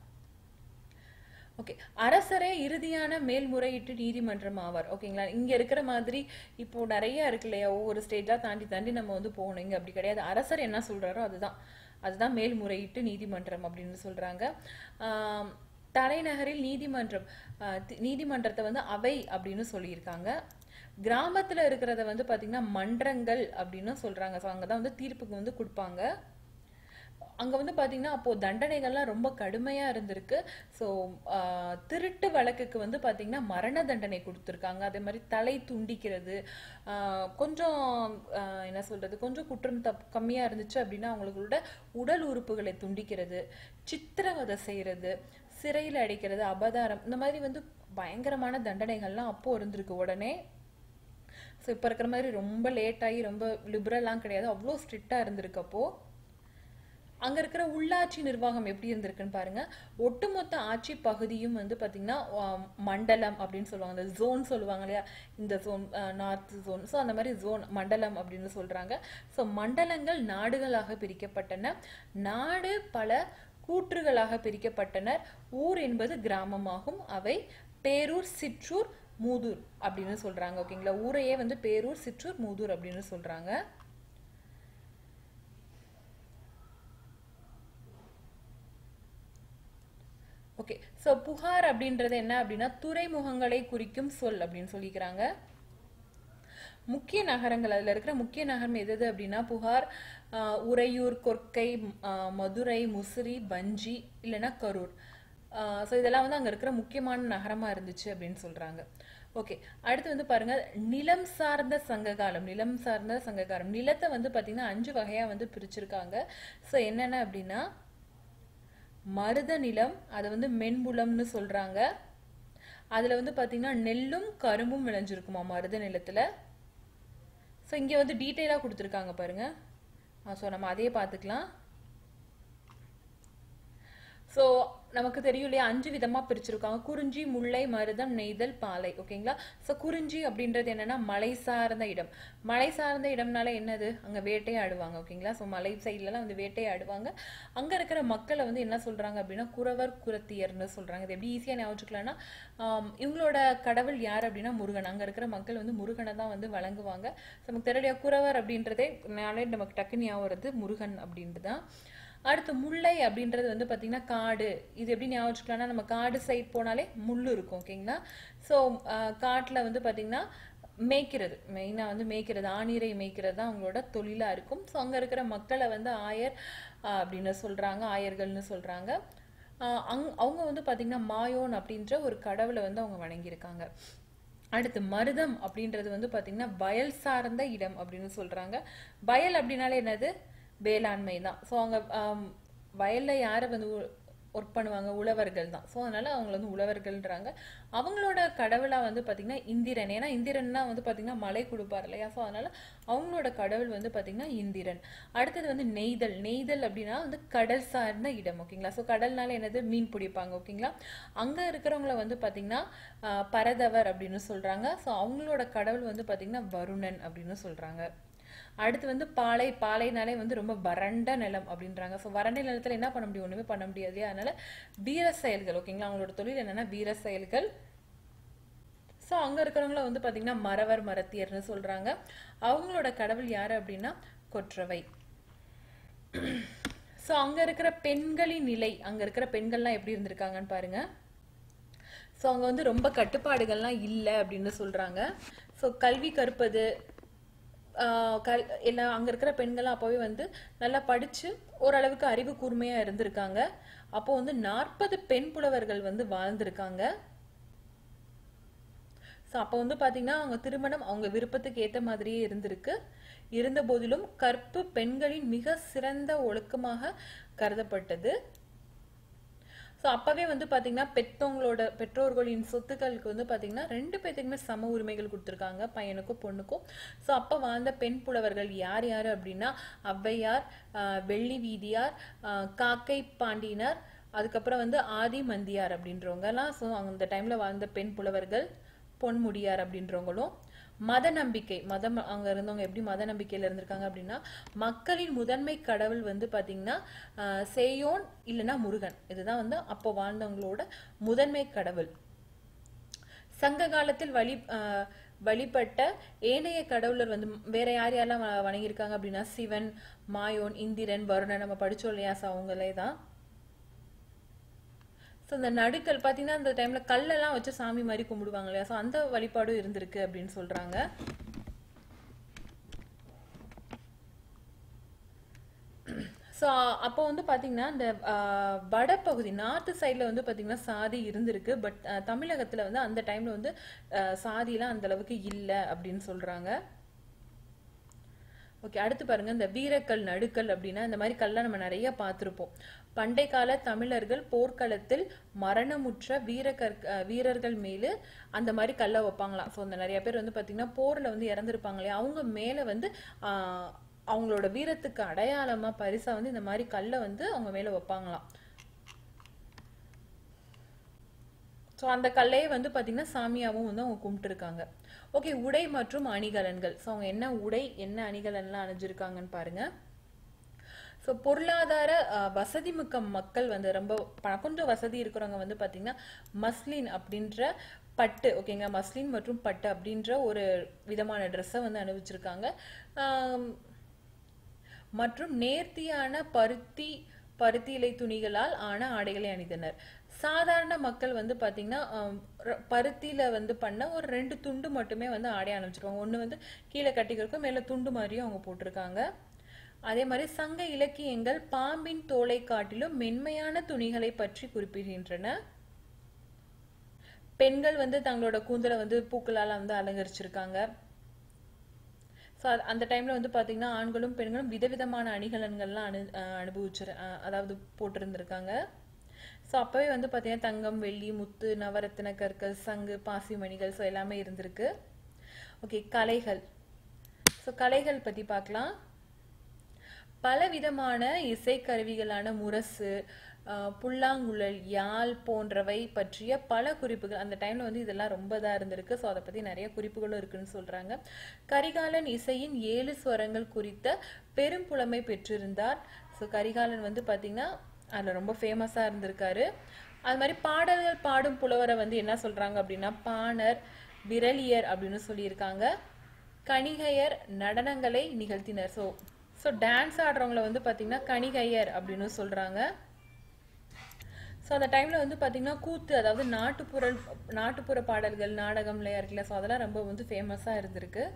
Speaker 1: ஓகே அரசரே இறுதியான மேல்முறையீட்டு நீதிமன்றம் ஆவார் ஓகேங்களா இங்க இருக்கிற மாதிரி இப்போ நிறைய இருக்கு இல்லையா ஒவ்வொரு ஸ்டேஜா தாண்டி தாண்டி நம்ம வந்து போகணும் இங்க அப்படி கிடையாது அரசர் என்ன சொல்றாரோ அதுதான் அதுதான் மேல்முறையீட்டு நீதிமன்றம் அப்படின்னு சொல்றாங்க ஆம், தலைநகரில் நீதிமன்றம் ஆஹ் தி- நீதிமன்றத்தை வந்து அவை அப்படின்னு சொல்லியிருக்காங்க கிராமத்துல இருக்கிறத வந்து பாத்தீங்கன்னா மன்றங்கள் அப்படின்னு சொல்றாங்க ஸோ அங்கதான் வந்து தீர்ப்புக்கு வந்து கொடுப்பாங்க அங்க வந்து பாத்தீங்கன்னா அப்போ தண்டனைகள்லாம் ரொம்ப கடுமையா இருந்திருக்கு ஸோ திருட்டு வழக்குக்கு வந்து பாத்தீங்கன்னா மரண தண்டனை கொடுத்துருக்காங்க அதே மாதிரி தலை துண்டிக்கிறது ஆஹ் கொஞ்சம் ஆஹ் என்ன சொல்றது கொஞ்சம் குற்றம் தப் கம்மியா இருந்துச்சு அப்படின்னா அவங்களோட உடல் உறுப்புகளை துண்டிக்கிறது சித்திரவதை செய்யறது சிறையில் அடைக்கிறது அபதாரம் இந்த மாதிரி வந்து பயங்கரமான தண்டனைகள்லாம் அப்போ இருந்திருக்கு உடனே ஸோ இப்போ இருக்கிற மாதிரி ரொம்ப லேட் ஆகி ரொம்ப லிபரலாம் கிடையாது அவ்வளோ ஸ்ட்ரிக்டாக இருந்திருக்கு அப்போ அங்க இருக்கிற உள்ளாட்சி நிர்வாகம் எப்படி இருந்திருக்குன்னு பாருங்க ஒட்டுமொத்த ஆட்சி பகுதியும் வந்து பாத்தீங்கன்னா ஆம், மண்டலம் அப்படின்னு சொல்லுவாங்க அந்த ஜோன் சொல்லுவாங்க இல்லையா இந்த ஜோன் நார்த் ஜோன் ஸோ அந்த மாதிரி ஜோன் மண்டலம் அப்படின்னு சொல்றாங்க ஸோ மண்டலங்கள் நாடுகளாக பிரிக்கப்பட்டன நாடு பல கூற்றுகளாக பிரிக்கப்பட்டனர் ஊர் என்பது கிராமமாகும் அவை பேரூர் சிற்றூர் மூதூர் அப்படின்னு சொல்றாங்க ஓகேங்களா ஊரையே வந்து பேரூர் சிற்றூர் மூதூர் அப்படின்னு சொல்றாங்க ஓகே ஸோ புகார் அப்படின்றது என்ன அப்படின்னா துறைமுகங்களை குறிக்கும் சொல் அப்படின்னு சொல்லிக்கிறாங்க முக்கிய நகரங்கள் அதுல இருக்கிற முக்கிய நகரம் எது எது அப்படின்னா புகார் ஆஹ் உறையூர் கொர்க்கை ஆஹ் மதுரை முசிறி பஞ்சி இல்லைன்னா கரூர் ஸோ இதெல்லாம் வந்து அங்க இருக்கிற முக்கியமான நகரமா இருந்துச்சு அப்படின்னு சொல்றாங்க ஓகே அடுத்து வந்து பாருங்க நிலம் சார்ந்த சங்ககாலம் நிலம் சார்ந்த சங்ககாலம் நிலத்தை வந்து பாத்தீங்கன்னா அஞ்சு வகையா வந்து பிரிச்சிருக்காங்க ஸோ என்னென்ன அப்படின்னா மருத நிலம் அதை வந்து மென்புலம்னு சொல்றாங்க அதுல வந்து பாத்தீங்கன்னா நெல்லும் கரும்பும் விளைஞ்சிருக்குமா மருத நிலத்துல ஸோ இங்க வந்து டீட்டெயிலாக கொடுத்துருக்காங்க பாருங்க ஸோ நம்ம அதையே பார்த்துக்கலாம் ஸோ நமக்கு தெரியும் இல்லையா அஞ்சு விதமா பிரிச்சிருக்காங்க குறிஞ்சி முல்லை மருதம் நெய்தல் பாலை ஓகேங்களா ஸோ குறிஞ்சி அப்படின்றது என்னன்னா மலை சார்ந்த இடம் மலை சார்ந்த இடம்னால என்னது அங்க வேட்டையாடுவாங்க ஓகேங்களா ஸோ மலை சைட்லலாம் வந்து வேட்டையாடுவாங்க அங்க இருக்கிற மக்களை வந்து என்ன சொல்றாங்க அப்படின்னா குறவர் குரத்தியர்னு சொல்றாங்க இது எப்படி ஈஸியா ஞாபகம் ஆம், இவங்களோட கடவுள் யார் அப்படின்னா முருகன் அங்க இருக்கிற மக்கள் வந்து முருகனை தான் வந்து வழங்குவாங்க So, நமக்கு தெரியலையா குறவர் அப்படின்றதே நாளே நமக்கு டக்குன்னு ஞாபகம் வருது முருகன் அப்படின்ட்டு தான் அடுத்து முல்லை அப்படின்றது வந்து பாத்தீங்கன்னா காடு இது எப்படி ஞாபகம் வச்சுக்கலாம்னா நம்ம காடு சைட் போனாலே முள்ளு இருக்கும் ஓகேங்களா ஸோ காட்டுல வந்து பாத்தீங்கன்னா மேய்க்கிறது மெயினாக வந்து மேய்க்கிறது ஆணிரை மேய்க்கிறது தான் அவங்களோட தொழிலா இருக்கும் ஸோ அங்க இருக்கிற மக்களை வந்து ஆயர் ஆஹ் அப்படின்னு சொல்றாங்க ஆயர்கள்னு சொல்றாங்க ஆஹ் அங் அவங்க வந்து பாத்தீங்கன்னா மாயோன் அப்படின்ற ஒரு கடவுளை வந்து அவங்க வணங்கியிருக்காங்க அடுத்து மருதம் அப்படின்றது வந்து பாத்தீங்கன்னா வயல் சார்ந்த இடம் அப்படின்னு சொல்றாங்க வயல் அப்படின்னாலே என்னது வேளாண்மை தான் ஸோ அவங்க ஆம், வயல்ல யாரை வந்து ஒர்க் பண்ணுவாங்க உழவர்கள் தான் ஸோ அதனால அவங்கள வந்து உழவர்கள்ன்றாங்க அவங்களோட கடவுளா வந்து பாத்தீங்கன்னா இந்திரன் ஏன்னா இந்திரன்னா வந்து பாத்தீங்கன்னா மழை கொடுப்பார் இல்லையா ஸோ அதனால அவங்களோட கடவுள் வந்து பாத்தீங்கன்னா இந்திரன் அடுத்தது வந்து நெய்தல் நெய்தல் அப்படின்னா வந்து கடல் சார்ந்த இடம் ஓகேங்களா ஸோ கடல்னால என்னது மீன் பிடிப்பாங்க ஓகேங்களா அங்க இருக்கிறவங்கள வந்து பாத்தீங்கன்னா ஆஹ், பரதவர் அப்படின்னு சொல்றாங்க ஸோ அவங்களோட கடவுள் வந்து பாத்தீங்கன்னா வருணன் அப்படின்னு சொல்றாங்க அடுத்து வந்து பாலை பாலைனாலே வந்து ரொம்ப வறண்ட நிலம் அப்படின்றாங்க ஸோ வறண்ட நிலத்துல என்ன பண்ண முடியும் ஒண்ணுமே பண்ண முடியாது இல்லையா? அதனால வீர செயல்கள் ஓகேங்களா அவங்களோட தொழில் என்னன்னா வீர செயல்கள் ஸோ அங்க இருக்கிறவங்கள வந்து பாத்தீங்கன்னா மறவர் மரத்தியர்னு சொல்றாங்க அவங்களோட கடவுள் யாரு அப்படின்னா கொற்றவை ஸோ அங்க இருக்கிற பெண்களின் நிலை அங்க இருக்கிற பெண்கள்லாம் எப்படி இருந்திருக்காங்கன்னு பாருங்க ஸோ அவங்க வந்து ரொம்ப கட்டுப்பாடுகள்லாம் இல்லை அப்படின்னு சொல்றாங்க ஸோ கல்வி கற்பது ஆஹ் கல் எல்லாம் அங்க இருக்கிற பெண்கள்லாம் அப்போவே வந்து நல்லா படிச்சு ஓரளவுக்கு அறிவு கூர்மையா இருந்திருக்காங்க அப்போ வந்து நாற்பது பெண் புலவர்கள் வந்து வாழ்ந்திருக்காங்க ஸோ அப்போ வந்து பார்த்தீங்கன்னா அவங்க திருமணம் அவங்க விருப்பத்துக்கு ஏற்ற மாதிரியே இருந்திருக்கு இருந்த போதிலும் கற்பு பெண்களின் மிக சிறந்த ஒழுக்கமாக கருதப்பட்டது ஸோ அப்பவே வந்து பார்த்தீங்கன்னா பெற்றவங்களோட பெற்றோர்களின் சொத்துக்களுக்கு வந்து பார்த்தீங்கன்னா ரெண்டு பேத்துக்குமே சம உரிமைகள் கொடுத்துருக்காங்க பையனுக்கும் பொண்ணுக்கும் ஸோ அப்போ வாழ்ந்த பெண் புலவர்கள் யார் யார் அப்படின்னா ஔவையார் ஆஹ் வெள்ளி வீதியார் ஆஹ் காக்கை பாண்டியினர் அதுக்கப்புறம் வந்து ஆதி மந்தியார் அப்படின்றவங்கலாம் ஸோ அந்த டைம்ல வாழ்ந்த பெண் புலவர்கள் பொன்முடியார் அப்படின்றவங்களும் மத நம்பிக்கை மதம் அங்க இருந்தவங்க எப்படி மத நம்பிக்கையில இருந்திருக்காங்க அப்படின்னா மக்களின் முதன்மை கடவுள் வந்து பாத்தீங்கன்னா ஆஹ் சேயோன் இல்லைன்னா முருகன் இதுதான் வந்து அப்போ வாழ்ந்தவங்களோட முதன்மை கடவுள் சங்க காலத்தில் வழி ஆஹ் வழிபட்ட ஏனைய கடவுளர் வந்து வேற யார் யாரெல்லாம் வ- வணங்கியிருக்காங்க அப்படின்னா சிவன் மாயோன் இந்திரன் வருணன் நம்ம படிச்சோம் இல்லையா ஸோ அவங்களே தான் ஸோ இந்த நடுக்கல் பார்த்தீங்கன்னா அந்த டைம்ல கல்லெல்லாம் வச்சு சாமி மாதிரி கும்பிடுவாங்க இல்லையா ஸோ அந்த வழிபாடும் இருந்திருக்கு அப்படின்னு சொல்றாங்க ஸோ அப்போ வந்து பார்த்தீங்கன்னா இந்த ஆஹ், வடபகுதி நார்த்து சைடில் வந்து பார்த்தீங்கன்னா சாதி இருந்திருக்கு பட் தமிழகத்தில் வந்து அந்த டைமில் வந்து ஆஹ், சாதிலாம் அந்த அளவுக்கு இல்லை அப்படின்னு சொல்கிறாங்க ஓகே அடுத்து பாருங்க இந்த வீரக்கல் நடுக்கல் அப்படின்னா இந்த மாதிரி கல்லாம் நம்ம நிறைய பார்த்துருப்போம் பண்டை கால தமிழர்கள் போர்க்களத்தில் மரணமுற்ற வீர வீரர்கள் மேலு அந்த மாதிரி கல்லை வைப்பாங்களாம் ஸோ அந்த நிறைய பேர் வந்து பார்த்தீங்கன்னா போர்ல வந்து இறந்துருப்பாங்க இல்லையா அவங்க மேல வந்து ஆஹ், அவங்களோட வீரத்துக்கு அடையாளமா பரிசா வந்து இந்த மாதிரி கல்லை வந்து அவங்க மேல வைப்பாங்களாம் ஸோ அந்த கல்லையே வந்து பார்த்தீங்கன்னா சாமியாவும் வந்து அவங்க கும்பிட்டுருக்காங்க ஓகே உடை மற்றும் அணிகலன்கள் ஸோ அவங்க என்ன உடை என்ன அணிகலன்லாம் அணிஞ்சிருக்காங்கன்னு பாருங்க ஸோ பொருளாதார அஹ், வசதி மிக்க மக்கள் வந்து ரொம்ப ப- கொஞ்சம் வசதி இருக்கிறவங்க வந்து பார்த்தீங்கன்னா மஸ்லின் அப்படின்ற பட்டு ஓகேங்க மஸ்லின் மற்றும் பட்டு அப்படின்ற ஒரு விதமான ட்ரெஸ்ஸை வந்து அணிவிச்சிருக்காங்க ஆம், மற்றும் நேர்த்தியான பருத்தி பருத்தி இலை துணிகளால் ஆன ஆடைகளை அணிந்தனர் சாதாரண மக்கள் வந்து பாத்தீங்கன்னா ஆம், ர- பருத்தியில வந்து பண்ண ஒரு ரெண்டு துண்டு மட்டுமே வந்து ஆடை அணிஞ்சிருக்காங்க ஒண்ணு வந்து கீழே கட்டிக்கிறதுக்கும் மேல துண்டு மாதிரியும் அவங்க போட்டிருக்காங்க அதே மாதிரி சங்க இலக்கியங்கள் பாம்பின் தோலை காட்டிலும் மென்மையான துணிகளை பற்றி குறிப்பிடுகின்றன பெண்கள் வந்து தங்களோட கூந்தலை வந்து பூக்களால வந்து அலங்கரிச்சிருக்காங்க ஸோ அந்த டைம்ல வந்து பாத்தீங்கன்னா ஆண்களும் பெண்களும் விதவிதமான அணிகலன்கள்லாம் அனு அஹ் அனுபவிச்சிரு அஹ் அதாவது போட்டிருந்திருக்காங்க ஸோ அப்பவே வந்து பாத்தீங்கன்னா தங்கம் வெள்ளி முத்து நவரத்தின கற்கள் சங்கு பாசிமணிகள் ஸோ எல்லாமே இருந்திருக்கு ஓகே கலைகள் ஸோ கலைகள் பத்தி பார்க்கலாம் பலவிதமான இசைக்கருவிகளான முரசு அஹ், புல்லாங்குழல் யாழ் போன்றவை பற்றிய பல குறிப்புகள் அந்த டைம்ல வந்து இதெல்லாம் ரொம்ப இதாக இருந்திருக்கு ஸோ அதை பத்தி நிறைய குறிப்புகளும் இருக்குன்னு சொல்றாங்க கரிகாலன் இசையின் ஏழு ஸ்வரங்கள் குறித்த பெரும் புலமை பெற்றிருந்தார் ஸோ கரிகாலன் வந்து பாத்தீங்கன்னா அதுல ரொம்ப ஃபேமஸா இருந்திருக்காரு அது மாதிரி பாடல்கள் பாடும் புலவரை வந்து என்ன சொல்றாங்க அப்படின்னா பாணர் விரலியர் அப்படின்னு சொல்லியிருக்காங்க கணிகையர் நடனங்களை நிகழ்த்தினர் ஸோ ஸோ டான்ஸ் ஆடுறவங்கள வந்து பார்த்தீங்கன்னா கணிகையர் அப்படின்னு சொல்றாங்க ஸோ அந்த டைம்ல வந்து பார்த்தீங்கன்னா கூத்து அதாவது நாட்டுப்புற நாட்டுப்புற பாடல்கள் நாடகம்ல இருக்குல்ல ஸோ அதெல்லாம் ரொம்ப வந்து ஃபேமஸாக இருந்திருக்கு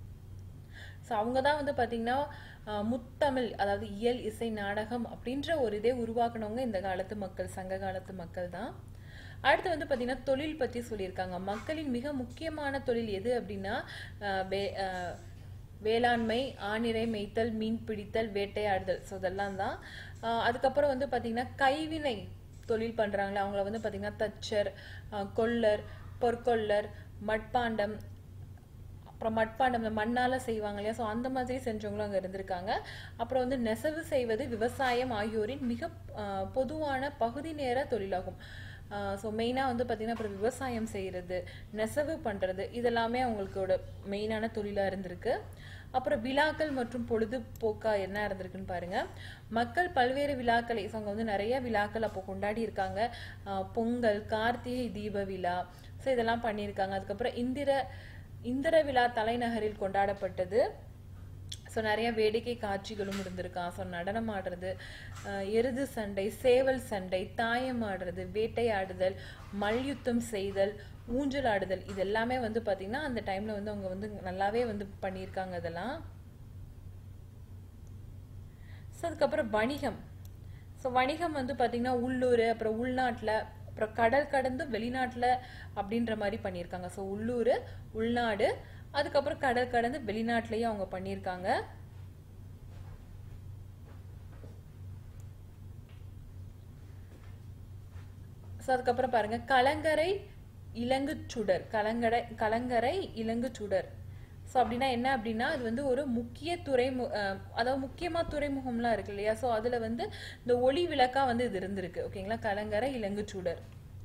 Speaker 1: ஸோ அவங்க தான் வந்து பார்த்தீங்கன்னா அஹ், முத்தமிழ் அதாவது இயல் இசை நாடகம் அப்படின்ற ஒரு இதே உருவாக்குனவங்க இந்த காலத்து மக்கள் சங்க காலத்து மக்கள் தான் அடுத்து வந்து பார்த்தீங்கன்னா தொழில் பற்றி சொல்லியிருக்காங்க மக்களின் மிக முக்கியமான தொழில் எது அப்படின்னா அஹ், வே- அஹ், வேளாண்மை ஆணிரை மேய்த்தல் மீன் பிடித்தல் வேட்டையாடுதல் ஸோ இதெல்லாம் தான் அஹ், அதுக்கப்புறம் வந்து பார்த்தீங்கன்னா கைவினை தொழில் பண்றாங்களே அவங்கள வந்து பார்த்தீங்கன்னா தச்சர் அஹ், கொல்லர் பொற்கொல்லர் மட்பாண்டம் அப்புறம் மட்பாண்டம் இந்த மண்ணால செய்வாங்க இல்லையா ஸோ அந்த மாதிரி செஞ்சவங்களும் அங்கே இருந்திருக்காங்க அப்புறம் வந்து நெசவு செய்வது விவசாயம் ஆகியோரின் மிக ஆஹ், பொதுவான பகுதி நேர தொழிலாகும் ஸோ மெயினாக வந்து பார்த்தீங்கன்னா அப்புறம் விவசாயம் செய்கிறது நெசவு பண்ணுறது இதெல்லாமே அவங்களுக்கோட மெயினான தொழிலாக இருந்திருக்கு அப்புறம் விழாக்கள் மற்றும் பொழுதுபோக்கா என்ன இருந்திருக்குன்னு பாருங்க மக்கள் பல்வேறு விழாக்களை ஸோ அங்கே வந்து நிறைய விழாக்கள் அப்போ கொண்டாடி இருக்காங்க ஆஹ் பொங்கல் கார்த்திகை தீப விழா ஸோ இதெல்லாம் பண்ணியிருக்காங்க அதுக்கப்புறம் இந்திர இந்திர விழா தலைநகரில் கொண்டாடப்பட்டது ஸோ ஸோ நிறைய வேடிக்கை காட்சிகளும் இருந்திருக்கான் ஸோ நடனம் ஆடுறது அஹ், எருது சண்டை சேவல் சண்டை தாயம் ஆடுறது வேட்டையாடுதல் மல்யுத்தம் செய்தல் ஊஞ்சல் ஆடுதல் இது எல்லாமே வந்து பாத்தீங்கன்னா அந்த டைம்ல வந்து அவங்க வந்து நல்லாவே வந்து பண்ணியிருக்காங்க அதெல்லாம் ஸோ அதுக்கப்புறம் வணிகம் ஸோ வணிகம் வந்து பாத்தீங்கன்னா உள்ளூர் அப்புறம் உள்நாட்டுல அப்புறம் கடல் கடந்து வெளிநாட்டுல அப்படின்ற மாதிரி பண்ணியிருக்காங்க ஸோ உள்ளூர் உள்நாடு அதுக்கப்புறம் கடல் கடந்து வெளிநாட்டுலயும் அவங்க பண்ணியிருக்காங்க ஸோ அதுக்கப்புறம் பாருங்க கலங்கரை இலங்கு சுடர் கலங்கரை கலங்கரை இலங்கு சுடர் ஸோ அப்படின்னா என்ன அப்படின்னா அது வந்து ஒரு முக்கிய துறைமு அஹ் அதாவது முக்கியமா துறைமுகம்லாம் இருக்கு இல்லையா ஸோ அதுல வந்து இந்த ஒளி விளக்கா வந்து இது இருந்திருக்கு ஓகேங்களா கலங்கரை இலங்கு சுடர்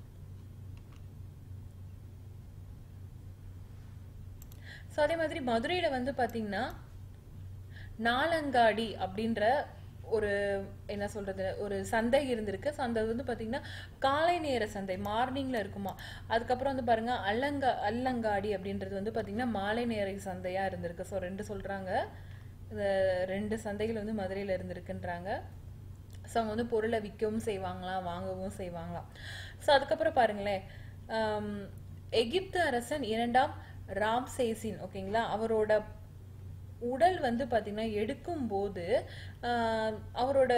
Speaker 1: ஸோ அதே மாதிரி மதுரையில வந்து பாத்தீங்கன்னா நாலங்காடி அப்படின்ற ஒரு என்ன சொல்றது ஒரு சந்தை இருந்திருக்கு ஸோ அந்த வந்து பாத்தீங்கன்னா காலை நேர சந்தை மார்னிங்ல இருக்குமா அதுக்கப்புறம் வந்து பாருங்க அல்லங்கா அல்லங்காடி அப்படின்றது வந்து பாத்தீங்கன்னா மாலை நேர சந்தையா இருந்திருக்கு ஸோ ரெண்டு சொல்றாங்க இந்த ரெண்டு சந்தைகள் வந்து மதுரையில இருந்திருக்குன்றாங்க ஸோ அவங்க வந்து பொருளை விற்கவும் செய்வாங்களாம் வாங்கவும் செய்வாங்களாம் ஸோ அதுக்கப்புறம் பாருங்களேன் ஆம், எகிப்து அரசன் இரண்டாம் ராம்சேசின் ஓகேங்களா அவரோட உடல் வந்து பாத்தீங்கன்னா எடுக்கும் போது ஆஹ், அவரோட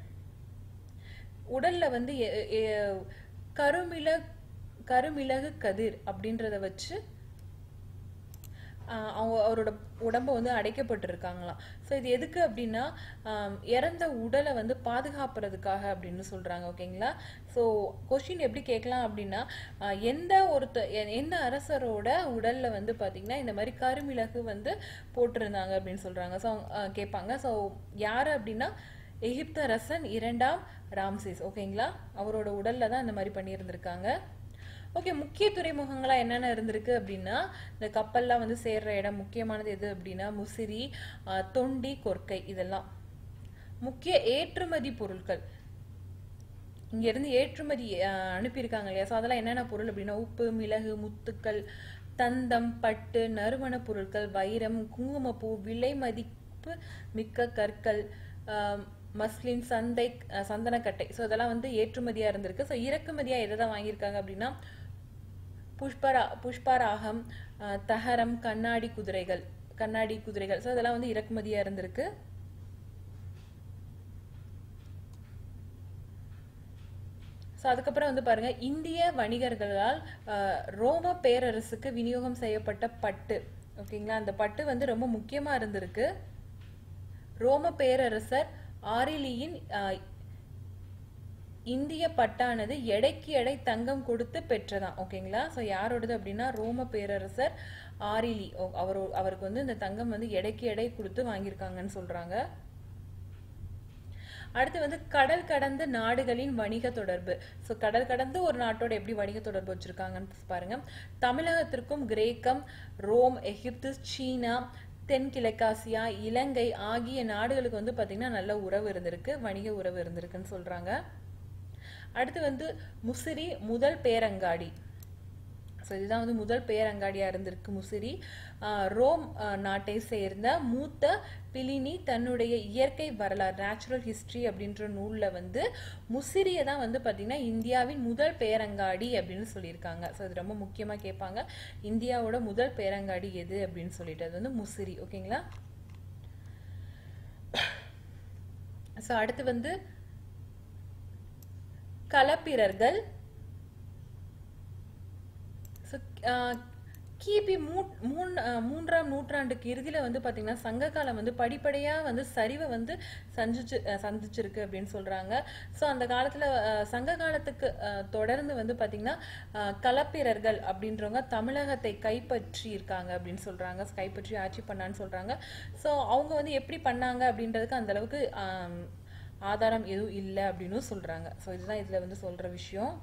Speaker 1: உடல்ல வந்து எ- எ- கருமிள கருமிளகு கதிர் அப்படின்றத வச்சு ஆஹ் அவங்க அவரோட உடம்ப வந்து அடைக்கப்பட்டிருக்காங்களாம் ஸோ இது எதுக்கு அப்படின்னா ஆம், இறந்த உடலை வந்து பாதுகாப்புறதுக்காக அப்படின்னு சொல்றாங்க ஓகேங்களா ஸோ கொஷின் எப்படி கேட்கலாம் அப்படின்னா ஆஹ் எந்த ஒருத்த எ- எந்த அரசரோட உடல்ல வந்து பாத்தீங்கன்னா இந்த மாதிரி கருமிளகு வந்து போட்டிருந்தாங்க அப்படின்னு சொல்றாங்க ஸோ கேட்பாங்க ஸோ யாரு அப்படின்னா எகிப்து அரசன் இரண்டாம் ராம்சேஸ் ஓகேங்களா அவரோட உடல்ல தான் இந்த மாதிரி பண்ணியிருந்திருக்காங்க ஓகே முக்கிய துறைமுகங்களா என்னென்ன இருந்திருக்கு அப்படின்னா இந்த கப்பல்லாம் வந்து சேர்ற இடம் முக்கியமானது எது அப்படின்னா முசிறி ஆஹ் தொண்டி கொர்க்கை இதெல்லாம் முக்கிய ஏற்றுமதி பொருட்கள் இங்க இருந்து ஏற்றுமதி ஆஹ் அனுப்பியிருக்காங்க இல்லையா ஸோ அதெல்லாம் என்னென்ன பொருள் அப்படின்னா உப்பு மிளகு முத்துக்கள் தந்தம் பட்டு நறுமணப் பொருட்கள் வைரம் குங்குமப்பூ விலை மதிப்பு மிக்க கற்கள் ஆஹ் மஸ்லின் சந்தை அஹ் சந்தனக்கட்டை ஸோ இதெல்லாம் வந்து ஏற்றுமதியா இருந்திருக்கு ஸோ இறக்குமதியா எதை தான் வாங்கியிருக்காங்க அப்படின்னா புஷ்பரா புஷ்பராகம் அஹ் தகரம் கண்ணாடி குதிரைகள் கண்ணாடி குதிரைகள் ஸோ இதெல்லாம் வந்து இறக்குமதியா இருந்திருக்கு ஸோ அதுக்கப்புறம் வந்து பாருங்க இந்திய வணிகர்களால் அஹ், ரோம பேரரசுக்கு விநியோகம் செய்யப்பட்ட பட்டு ஓகேங்களா அந்த பட்டு வந்து ரொம்ப முக்கியமா இருந்திருக்கு ரோம பேரரசர் ஆரிலியின் அஹ், இந்திய பட்டானது எடைக்கு எடை தங்கம் கொடுத்து பெற்றதாம் ஓகேங்களா ஸோ யாரோடது அப்படின்னா ரோம பேரரசர் ஆரிலி ஓ, அவரோ அவருக்கு வந்து இந்த தங்கம் வந்து எடைக்கு எடை கொடுத்து வாங்கியிருக்காங்கன்னு சொல்றாங்க அடுத்து வந்து கடல் கடந்த நாடுகளின் வணிக தொடர்பு ஸோ கடல் கடந்து ஒரு நாட்டோட எப்படி வணிக தொடர்பு வச்சிருக்காங்கன்னு பாருங்க தமிழகத்திற்கும் கிரேக்கம் ரோம் எகிப்து சீனா தென்கிழக்காசியா இலங்கை ஆகிய நாடுகளுக்கு வந்து பாத்தீங்கன்னா நல்ல உறவு இருந்திருக்கு வணிக உறவு இருந்திருக்குன்னு சொல்றாங்க அடுத்து வந்து முசிறி முதல் பேரங்காடி ஸோ இதுதான் வந்து முதல் பேரங்காடியா இருந்திருக்கு முசிறி ஆஹ் ரோம் ஆஹ் நாட்டை சேர்ந்த மூத்த பிலினி தன்னுடைய இயற்கை வரலாறு நேச்சுரல் ஹிஸ்டரி அப்படின்ற நூல்ல வந்து முசிறியை தான் வந்து பாத்தீங்கன்னா இந்தியாவின் முதல் பேரங்காடி அப்படின்னு சொல்லியிருக்காங்க ஸோ இது ரொம்ப முக்கியமா கேட்பாங்க இந்தியாவோட முதல் பேரங்காடி எது அப்படின்னு சொல்லிட்டு அது வந்து முசிறி ஓகேங்களா ஸோ அடுத்து வந்து களப்பிரர்கள் So, ஆஹ், கிபி மூ- மூன்- ஆஹ், மூன்றாம் நூற்றாண்டுக்கு இறுதியில வந்து பாத்தீங்கன்னா சங்க காலம் வந்து படிப்படியா வந்து சரிவை வந்து சந்திச்சு ஆஹ், சந்திச்சிருக்கு அப்படின்னு சொல்றாங்க சோ அந்த காலத்துல ஆஹ், சங்க காலத்துக்கு ஆஹ், தொடர்ந்து வந்து பாத்தீங்கன்னா ஆஹ், களப்பிரர்கள் அப்படின்றவங்க தமிழகத்தை கைப்பற்றி இருக்காங்க அப்படின்னு சொல்றாங்க கைப்பற்றி ஆட்சி பண்ணான்னு சொல்றாங்க சோ அவங்க வந்து எப்படி பண்ணாங்க அப்படின்றதுக்கு அந்த அளவுக்கு ஆம், ஆதாரம் எதுவும் இல்லை அப்படின்னும் சொல்றாங்க சோ இதுதான் இதுல வந்து சொல்ற விஷயம்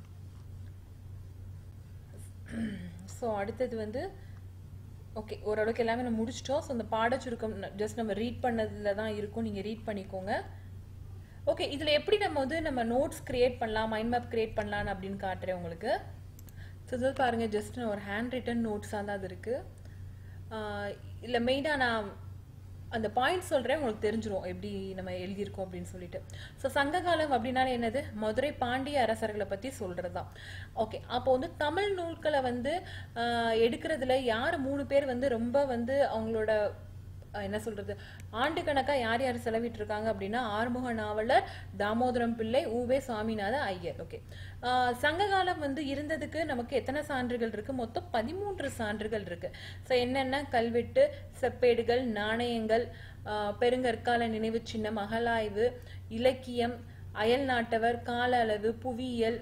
Speaker 1: ஸோ அடுத்தது வந்து ஓகே ஓரளவுக்கு எல்லாமே நம்ம முடிச்சிட்டோம் ஸோ இந்த பாட சுருக்கம் ஜஸ்ட் நம்ம ரீட் பண்ணதுல தான் இருக்கும் நீங்கள் ரீட் பண்ணிக்கோங்க ஓகே இதில் எப்படி நம்ம வந்து நம்ம நோட்ஸ் கிரியேட் பண்ணலாம் மைண்ட் மேப் கிரியேட் பண்ணலாம் அப்படின்னு காட்டுறேன் உங்களுக்கு ஸோ இது பாருங்கள் ஜஸ்ட் ஒரு ஹேண்ட் ரிட்டன் நோட்ஸாக தான் அது இருக்குது இல்லை மெயினாக நான் அந்த பாயிண்ட் சொல்றேன் உங்களுக்கு தெரிஞ்சிரும் எப்படி நம்ம எழுதியிருக்கோம் அப்படின்னு சொல்லிட்டு ஸோ சங்ககாலம் அப்படின்னாலே என்னது மதுரை பாண்டிய அரசர்களை பத்தி சொல்றதுதான் ஓகே அப்போ வந்து தமிழ் நூல்களை வந்து ஆஹ், எடுக்கிறதுல யார் மூணு பேர் வந்து ரொம்ப வந்து அவங்களோட அஹ் என்ன சொல்றது ஆண்டு கணக்கா யார் யார் செலவிட்டு இருக்காங்க அப்படின்னா ஆறுமுக நாவலர் தாமோதரம் பிள்ளை ஊவே சுவாமிநாத ஐயர் ஓகே சங்ககாலம் வந்து இருந்ததுக்கு நமக்கு எத்தனை சான்றுகள் இருக்கு மொத்தம் பதிமூன்று சான்றுகள் இருக்கு ஸோ என்னென்ன கல்வெட்டு செப்பேடுகள் நாணயங்கள் ஆஹ் பெருங்கற்கால நினைவு சின்னம் அகலாய்வு இலக்கியம் அயல் நாட்டவர் கால அளவு புவியியல்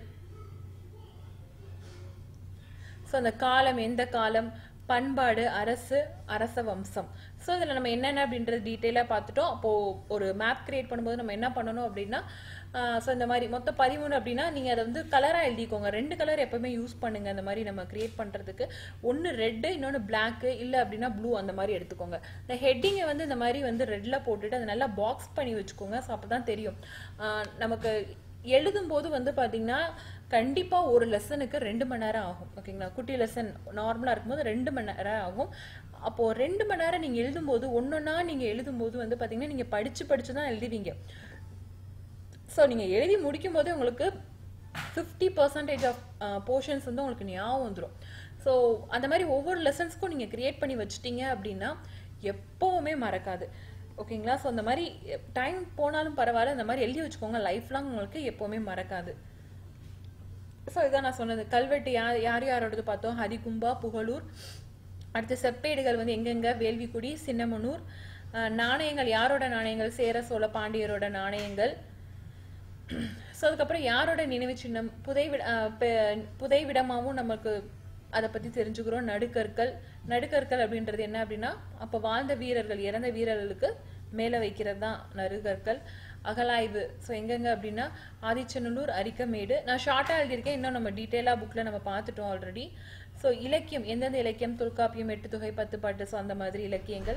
Speaker 1: ஸோ அந்த காலம் எந்த காலம் பண்பாடு அரசு அரச வம்சம் ஸோ இதில் நம்ம என்னென்ன அப்படின்றது டீட்டெயிலாக பார்த்துட்டோம் அப்போது ஒரு மேப் கிரியேட் பண்ணும்போது நம்ம என்ன பண்ணணும் அப்படின்னா ஸோ இந்த மாதிரி மொத்தம் பதிமூணு அப்படின்னா நீங்கள் அதை வந்து கலராக எழுதிக்கோங்க ரெண்டு கலர் எப்பவுமே யூஸ் பண்ணுங்க அந்த மாதிரி நம்ம கிரியேட் பண்ணுறதுக்கு ஒன்று ரெட்டு இன்னொன்று பிளாக்கு இல்லை அப்படின்னா ப்ளூ அந்த மாதிரி எடுத்துக்கோங்க இந்த ஹெட்டிங்கை வந்து இந்த மாதிரி வந்து ரெட்டில் போட்டுட்டு அதை நல்லா பாக்ஸ் பண்ணி வச்சுக்கோங்க ஸோ அப்போ தான் தெரியும் ஆஹ் நமக்கு எழுதும்போது வந்து பார்த்தீங்கன்னா கண்டிப்பாக ஒரு லெசனுக்கு ரெண்டு மணி நேரம் ஆகும் ஓகேங்களா குட்டி லெசன் நார்மலாக இருக்கும்போது ரெண்டு மணி நேரம் ஆகும் அப்போது ரெண்டு மணி நேரம் நீங்கள் எழுதும்போது ஒன்றொன்னா நீங்கள் எழுதும்போது வந்து பார்த்தீங்கன்னா நீங்கள் படித்து படித்து தான் எழுதுவீங்க ஸோ நீங்கள் எழுதி முடிக்கும் போதே உங்களுக்கு ஃபிஃப்டி பர்சன்டேஜ் ஆஃப் போர்ஷன்ஸ் வந்து உங்களுக்கு ஞாபகம் வந்துடும் ஸோ அந்த மாதிரி ஒவ்வொரு லெசன்ஸ்க்கும் நீங்கள் கிரியேட் பண்ணி வச்சிட்டீங்க அப்படின்னா எப்போவுமே மறக்காது ஓகேங்களா ஸோ அந்த மாதிரி டைம் போனாலும் பரவாயில்ல இந்த மாதிரி எழுதி வச்சுக்கோங்க லைஃப் லாங் உங்களுக்கு எப்போவுமே மறக்காது ஸோ இதான் நான் சொன்னது கல்வெட்டு யார் யார் யாரோடது பார்த்தோம் ஹரிகும்பா புகழூர் அடுத்து செப்பேடுகள் வந்து எங்கெங்க வேள்விக்குடி சின்னமனூர் அஹ் நாணயங்கள் யாரோட நாணயங்கள் சேர சோழ பாண்டியரோட நாணயங்கள் ஸோ அதுக்கப்புறம் யாரோட நினைவு சின்னம் புதைவிட அஹ் பெ- புதைவிடமாவும் நமக்கு அதை பத்தி தெரிஞ்சுக்கிறோம் நடுக்கற்கள் நடுக்கற்கள் அப்படின்றது என்ன அப்படின்னா அப்போ வாழ்ந்த வீரர்கள் இறந்த வீரர்களுக்கு மேலே வைக்கிறது தான் நடுகற்கள் அகலாய்வு ஸோ எங்கெங்க அப்படின்னா ஆதிச்சநல்லூர் அரிக்கமேடு நான் ஷார்ட்டாக எழுதியிருக்கேன் இன்னும் நம்ம டீட்டெயிலாக புக்கில் நம்ம பார்த்துட்டோம் ஆல்ரெடி ஸோ இலக்கியம் எந்தெந்த இலக்கியம் தொல்காப்பியம் எட்டு தொகை பத்து பாட்டு ஸோ அந்த மாதிரி இலக்கியங்கள்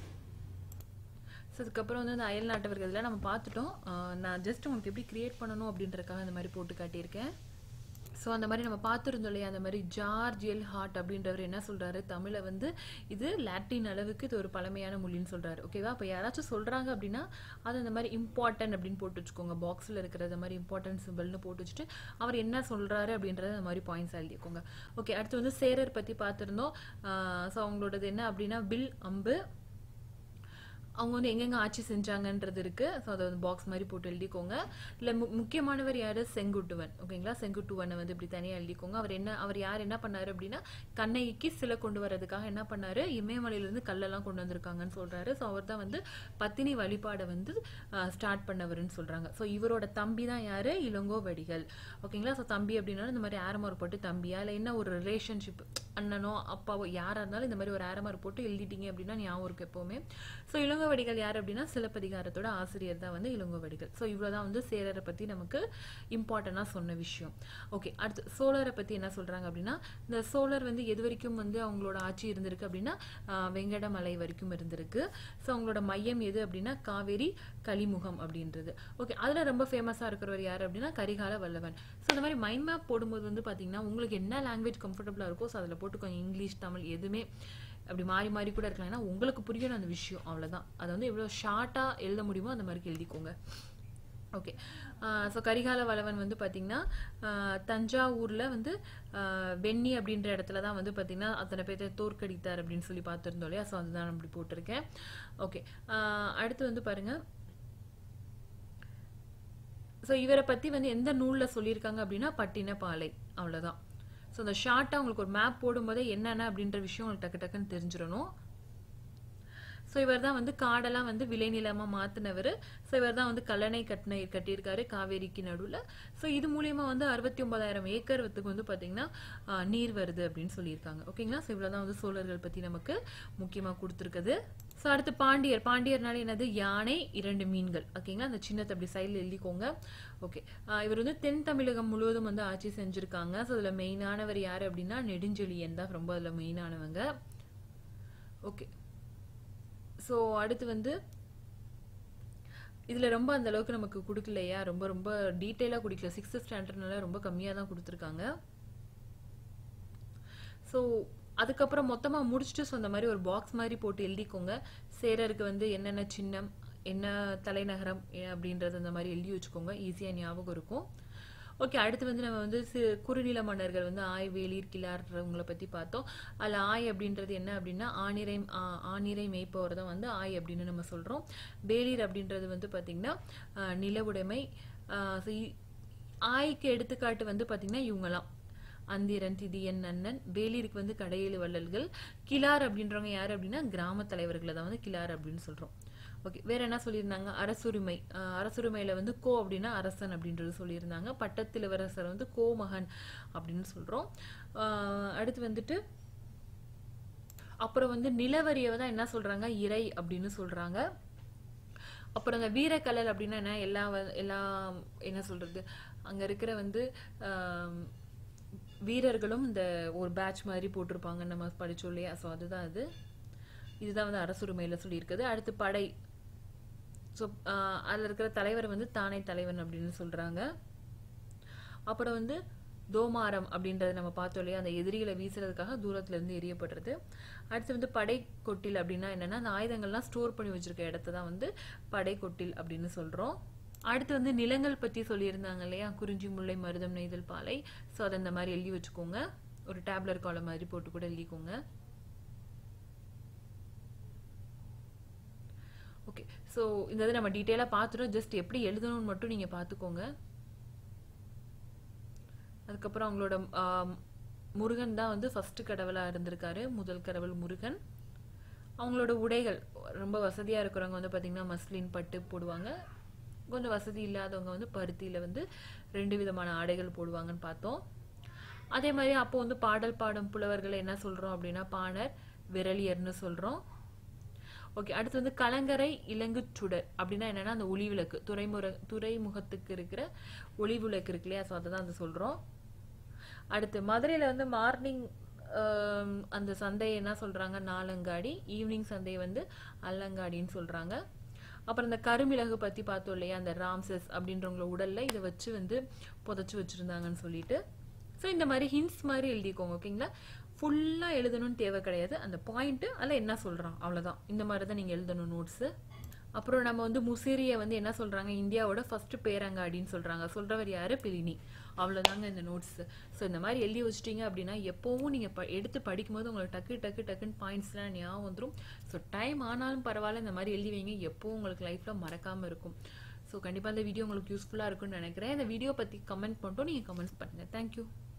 Speaker 1: ஸோ அதுக்கப்புறம் வந்து அந்த அயல் நாட்டவர்கள்லாம் நம்ம பார்த்துட்டோம் ஆஹ் நான் ஜஸ்ட் உங்களுக்கு எப்படி கிரியேட் பண்ணணும் அப்படின்றதுக்காக அந்த மாதிரி போட்டு காட்டியிருக்கேன் ஸோ அந்த மாதிரி நம்ம பார்த்துருந்தோம் இல்லையா அந்த மாதிரி ஜார்ஜ் எல் ஹார்ட் அப்படின்றவர் என்ன சொல்றாரு தமிழை வந்து இது லாட்டின் அளவுக்கு இது ஒரு பழமையான மொழின்னு சொல்றாரு ஓகேவா அப்போ யாராச்சும் சொல்றாங்க அப்படின்னா அது அந்த மாதிரி இம்பார்ட்டன்ட் அப்படின்னு போட்டு வச்சுக்கோங்க பாக்ஸில் இருக்கிற அந்த மாதிரி இம்பார்ட்டன்ட் சிம்பிள்னு போட்டு வச்சுட்டு அவர் என்ன சொல்றாரு அப்படின்றத அந்த மாதிரி பாயிண்ட்ஸ் எழுதிக்கோங்க ஓகே அடுத்து வந்து சேரர் பற்றி பார்த்துருந்தோம் ஸோ அவங்களோடது என்ன அப்படின்னா வில் அம்பு அவங்க வந்து எங்கெங்க ஆட்சி செஞ்சாங்கன்றது இருக்கு ஸோ அதை வந்து பாக்ஸ் மாதிரி போட்டு எழுதிக்கோங்க இல்லை மு முக்கியமானவர் யாரு செங்குட்டுவன் ஓகேங்களா செங்குட்டுவனை வந்து இப்படி தனியாக எழுதிக்கோங்க அவர் என்ன அவர் யார் என்ன பண்ணாரு அப்படின்னா கண்ணகிக்கு சிலை கொண்டு வரதுக்காக என்ன பண்ணாரு இமயமலையிலேருந்து கல்லெல்லாம் கொண்டு வந்திருக்காங்கன்னு சொல்றாரு ஸோ அவர் தான் வந்து பத்தினி வழிபாடை வந்து ஸ்டார்ட் பண்ணவருன்னு சொல்றாங்க ஸோ இவரோட தம்பி தான் யாரு இளங்கோவடிகள் ஓகேங்களா ஸோ தம்பி அப்படின்னாலும் இந்த மாதிரி ஆரமார் போட்டு தம்பியா இல்லை என்ன ஒரு ரிலேஷன்ஷிப் அண்ணனோ அப்பாவோ யாரா இருந்தாலும் இந்த மாதிரி ஒரு ஆரமார் போட்டு எழுதிட்டீங்க அப்படின்னா ஞாபகம் இருக்கும் எப்பவுமே ஸோ இளங்கோவடிகள் யார் அப்படின்னா சிலப்பதிகாரத்தோட ஆசிரியர் தான் வந்து இளங்கோவடிகள் ஸோ இவ்வளவுதான் வந்து சேரரை பத்தி நமக்கு இம்பார்ட்டண்டா சொன்ன விஷயம் ஓகே அடுத்து சோழரை பத்தி என்ன சொல்றாங்க அப்படின்னா இந்த சோழர் வந்து எது வரைக்கும் வந்து அவங்களோட ஆட்சி இருந்திருக்கு அப்படின்னா ஆஹ், வெங்கடமலை வரைக்கும் இருந்திருக்கு ஸோ அவங்களோட மையம் எது அப்படின்னா காவேரி கலிமுகம் அப்படின்றது ஓகே அதுல ரொம்ப ஃபேமஸா இருக்கிறவர் யார் அப்படின்னா கரிகால வல்லவன் ஸோ இந்த மாதிரி மைண்ட் மேப் போடும்போது வந்து பாத்தீங்கன்னா உங்களுக்கு என்ன லாங்குவேஜ் கம்ஃபர்டபுளா இருக்கோ ஸோ அதில் போட்டுக்கோங்க இங்கிலீஷ் தமிழ் எதுவுமே அப்படி மாறி மாறி கூட இருக்கலாம் ஏன்னா உங்களுக்கு புரியணும் அந்த விஷயம் அவ்வளவுதான் அதை வந்து எவ்வளோ ஷார்ட்டாக எழுத முடியுமோ அந்த மாதிரி எழுதிக்கோங்க ஓகே ஸோ கரிகால வளவன் வந்து பார்த்தீங்கன்னா ஆஹ் தஞ்சாவூர்ல வந்து ஆஹ் வெண்ணி அப்படின்ற இடத்துல தான் வந்து பார்த்தீங்கன்னா அத்தனை பேர்த்த தோற்கடித்தார் அப்படின்னு சொல்லி பார்த்துருந்தோம் இல்லையா ஸோ அதுதான் நான் அப்படி போட்டிருக்கேன் ஓகே அடுத்து வந்து பாருங்க ஸோ இவரை பத்தி வந்து எந்த நூல்ல சொல்லியிருக்காங்க அப்படின்னா பட்டினப்பாலை அவ்வளவுதான் ஸோ அந்த ஷார்ட்டா உங்களுக்கு ஒரு மேப் போடும்போதே என்னென்ன அப்படின்ற விஷயம் உங்களுக்கு டக்கு டக்குன்னு தெரிஞ்சிடணும் ஸோ இவர் தான் வந்து காடெல்லாம் வந்து விளைநிலமா மாத்தினவர் ஸோ இவர் தான் வந்து கல்லணை கட்டின கட்டியிருக்காரு காவேரிக்கு நடுவில் ஸோ இது மூலியமா வந்து அறுபத்தி ஒன்பதாயிரம் ஏக்கருக்கு வந்து பார்த்தீங்கன்னா ஆஹ், நீர் வருது அப்படின்னு சொல்லியிருக்காங்க ஓகேங்களா ஸோ இவ்வளோ தான் வந்து சோழர்கள் பற்றி நமக்கு முக்கியமாக கொடுத்துருக்குது ஸோ அடுத்து பாண்டியர் பாண்டியர்னால என்னது யானை இரண்டு மீன்கள் ஓகேங்களா அந்த சின்னத்தை அப்படி சைடில் எழுதிக்கோங்க ஓகே இவர் வந்து தென் தமிழகம் முழுவதும் வந்து ஆட்சி செஞ்சிருக்காங்க ஸோ அதில் மெயினானவர் யார் அப்படின்னா நெடுஞ்செழியன் தான் ரொம்ப அதில் மெயினானவங்க ஓகே ஸோ அடுத்து வந்து இதுல ரொம்ப அந்த அளவுக்கு நமக்கு கொடுக்கலையா ரொம்ப ரொம்ப டீட்டெயிலாக கொடுக்கல சிக்ஸ்த் ஸ்டாண்டர்ட்னால ரொம்ப கம்மியாக தான் கொடுத்துருக்காங்க ஸோ அதுக்கப்புறம் மொத்தமா முடிச்சுட்டு ஸோ அந்த மாதிரி ஒரு பாக்ஸ் மாதிரி போட்டு எழுதிக்கோங்க சேரருக்கு வந்து என்னென்ன சின்னம் என்ன தலைநகரம் ஏ- அப்படின்றது அந்த மாதிரி எழுதி வச்சுக்கோங்க ஈஸியாக ஞாபகம் இருக்கும் ஓகே அடுத்து வந்து நம்ம வந்து சி- குறுநில மன்னர்கள் வந்து ஆய் வேளிர் கிளார்ன்றவங்களை பற்றி பார்த்தோம் அதில் ஆய் அப்படின்றது என்ன அப்படின்னா ஆணிரை ஆ- ஆணிரை மேய்ப்பவர் தான் வந்து ஆய் அப்படின்னு நம்ம சொல்கிறோம் வேளிர் அப்படின்றது வந்து பார்த்திங்கன்னா ஆ, நிலவுடைமை ஆ, so இ- ஆய்க்கு எடுத்துக்காட்டு வந்து பார்த்திங்கன்னா இவங்கலாம் அந்திரன் திதியன் நன்னன் வேலிருக்கு வந்து கடையேழு வள்ளல்கள் கிளார் அப்படின்றவங்க யார் அப்படின்னா கிராம தலைவர்களை தான் வந்து கிளார் அப்படின்னு சொல்றோம் ஓகே வேற என்ன சொல்லியிருந்தாங்க அரசுரிமை அஹ் அரசுரிமையில வந்து கோ அப்படின்னா அரசன் அப்படின்றது சொல்லியிருந்தாங்க பட்டத்திலவரசர் வந்து கோமகன் அப்படின்னு சொல்றோம் அஹ் அடுத்து வந்துட்டு அப்புறம் வந்து நிலவரியை தான் என்ன சொல்றாங்க இறை அப்படின்னு சொல்றாங்க அப்புறம் அந்த வீரக்கலல் அப்படின்னா என்ன எல்லா வ- எல்லா என்ன சொல்றது அங்க இருக்கிற வந்து ஆம், வீரர்களும் இந்த ஒரு பேட்ச் மாதிரி போட்டிருப்பாங்க நம்ம படிச்சோம் இல்லையா ஸோ அதுதான் அது இதுதான் வந்து அரசுரிமையில சொல்லியிருக்குது அடுத்து படை ஸோ அதில் இருக்கிற தலைவர் வந்து தானே தலைவன் அப்படின்னு சொல்றாங்க அப்புறம் வந்து தோமாரம் அப்படின்றத நம்ம பார்த்தோம் இல்லையா அந்த எதிரிகளை வீசுறதுக்காக தூரத்துல இருந்து எரியப்படுறது அடுத்து வந்து படை கொட்டில் அப்படின்னா என்னன்னா அந்த ஆயுதங்கள்லாம் ஸ்டோர் பண்ணி வச்சிருக்க இடத்த தான் வந்து படை கொட்டில் அப்படின்னு சொல்றோம் அடுத்து வந்து நிலங்கள் பத்தி சொல்லியிருந்தாங்க இல்லையா குறிஞ்சி முல்லை மருதம் நெய்தல் பாலை ஸோ அதை இந்த மாதிரி எழுதி வச்சுக்கோங்க ஒரு டேப்லர் காலம் மாதிரி போட்டு கூட எழுதிக்கோங்க ஓகே ஸோ இந்த இது நம்ம டீட்டெயிலாக பார்த்துட்டோம் ஜஸ்ட் எப்படி எழுதணும்னு மட்டும் நீங்கள் பார்த்துக்கோங்க அதுக்கப்புறம் அவங்களோட ஆம், முருகன் தான் வந்து ஃபர்ஸ்ட் கடவுளாக இருந்திருக்காரு முதல் கடவுள் முருகன் அவங்களோட உடைகள் ரொம்ப வசதியாக இருக்கிறவங்க வந்து பார்த்திங்கன்னா மஸ்லின் பட்டு போடுவாங்க கொஞ்சம் வசதி இல்லாதவங்க வந்து பருத்தியில் வந்து ரெண்டு விதமான ஆடைகள் போடுவாங்கன்னு பார்த்தோம் அதே மாதிரி அப்போ வந்து பாடல் பாடும் புலவர்களை என்ன சொல்கிறோம் அப்படின்னா பாணர் விரலியர்னு சொல்கிறோம் ஓகே அடுத்து வந்து கலங்கரை இலங்கு சுடர் அப்படின்னா என்னன்னா அந்த ஒளி விளக்கு துறைமுற துறைமுகத்துக்கு இருக்கிற ஒளி விளக்கு இருக்கு இல்லையா ஸோ அதை தான் அது சொல்றோம் அடுத்து மதுரையில வந்து மார்னிங் அந்த சந்தையை என்ன சொல்றாங்க நாலங்காடி ஈவினிங் சந்தையை வந்து அல்லங்காடின்னு சொல்றாங்க அப்புறம் இந்த கருமிளகு பத்தி பார்த்தோம் இல்லையா அந்த ராம்சஸ் அப்படின்றவங்கள உடல்ல இதை வச்சு வந்து புதைச்சு வச்சிருந்தாங்கன்னு சொல்லிட்டு ஸோ இந்த மாதிரி ஹிண்ட்ஸ் மாதிரி எழுதிக்கோங்க ஓகேங்களா ஃபுல்லாக எழுதணும்னு தேவை கிடையாது அந்த பாயிண்ட்டு அதில் என்ன சொல்கிறான் அவ்வளோதான் இந்த மாதிரி தான் நீங்கள் எழுதணும் நோட்ஸு அப்புறம் நம்ம வந்து முசிறியை வந்து என்ன சொல்கிறாங்க இந்தியாவோட ஃபர்ஸ்ட் பேரங்காடின்னு சொல்கிறாங்க சொல்கிறவர் யார் பிலினி அவ்வளோதாங்க இந்த நோட்ஸ் ஸோ இந்த மாதிரி எழுதி வச்சிட்டீங்க அப்படின்னா எப்போவும் நீங்கள் ப எடுத்து படிக்கும்போது உங்களுக்கு டக்கு டக்கு டக்குன்னு பாயிண்ட்ஸ்லாம் ஞாபகம் வந்துடும் ஸோ டைம் ஆனாலும் பரவாயில்ல இந்த மாதிரி எழுதி வைங்க எப்போவும் உங்களுக்கு லைஃப்பில் மறக்காமல் இருக்கும் ஸோ கண்டிப்பாக இந்த வீடியோ உங்களுக்கு யூஸ்ஃபுல்லாக இருக்கும்னு நினைக்கிறேன் இந்த வீடியோ பற்றி கமெண்ட் பண்ணிட்டோம் நீங்கள் கமெண்ட்ஸ் பண்ணுங்கள் தேங்க்யூ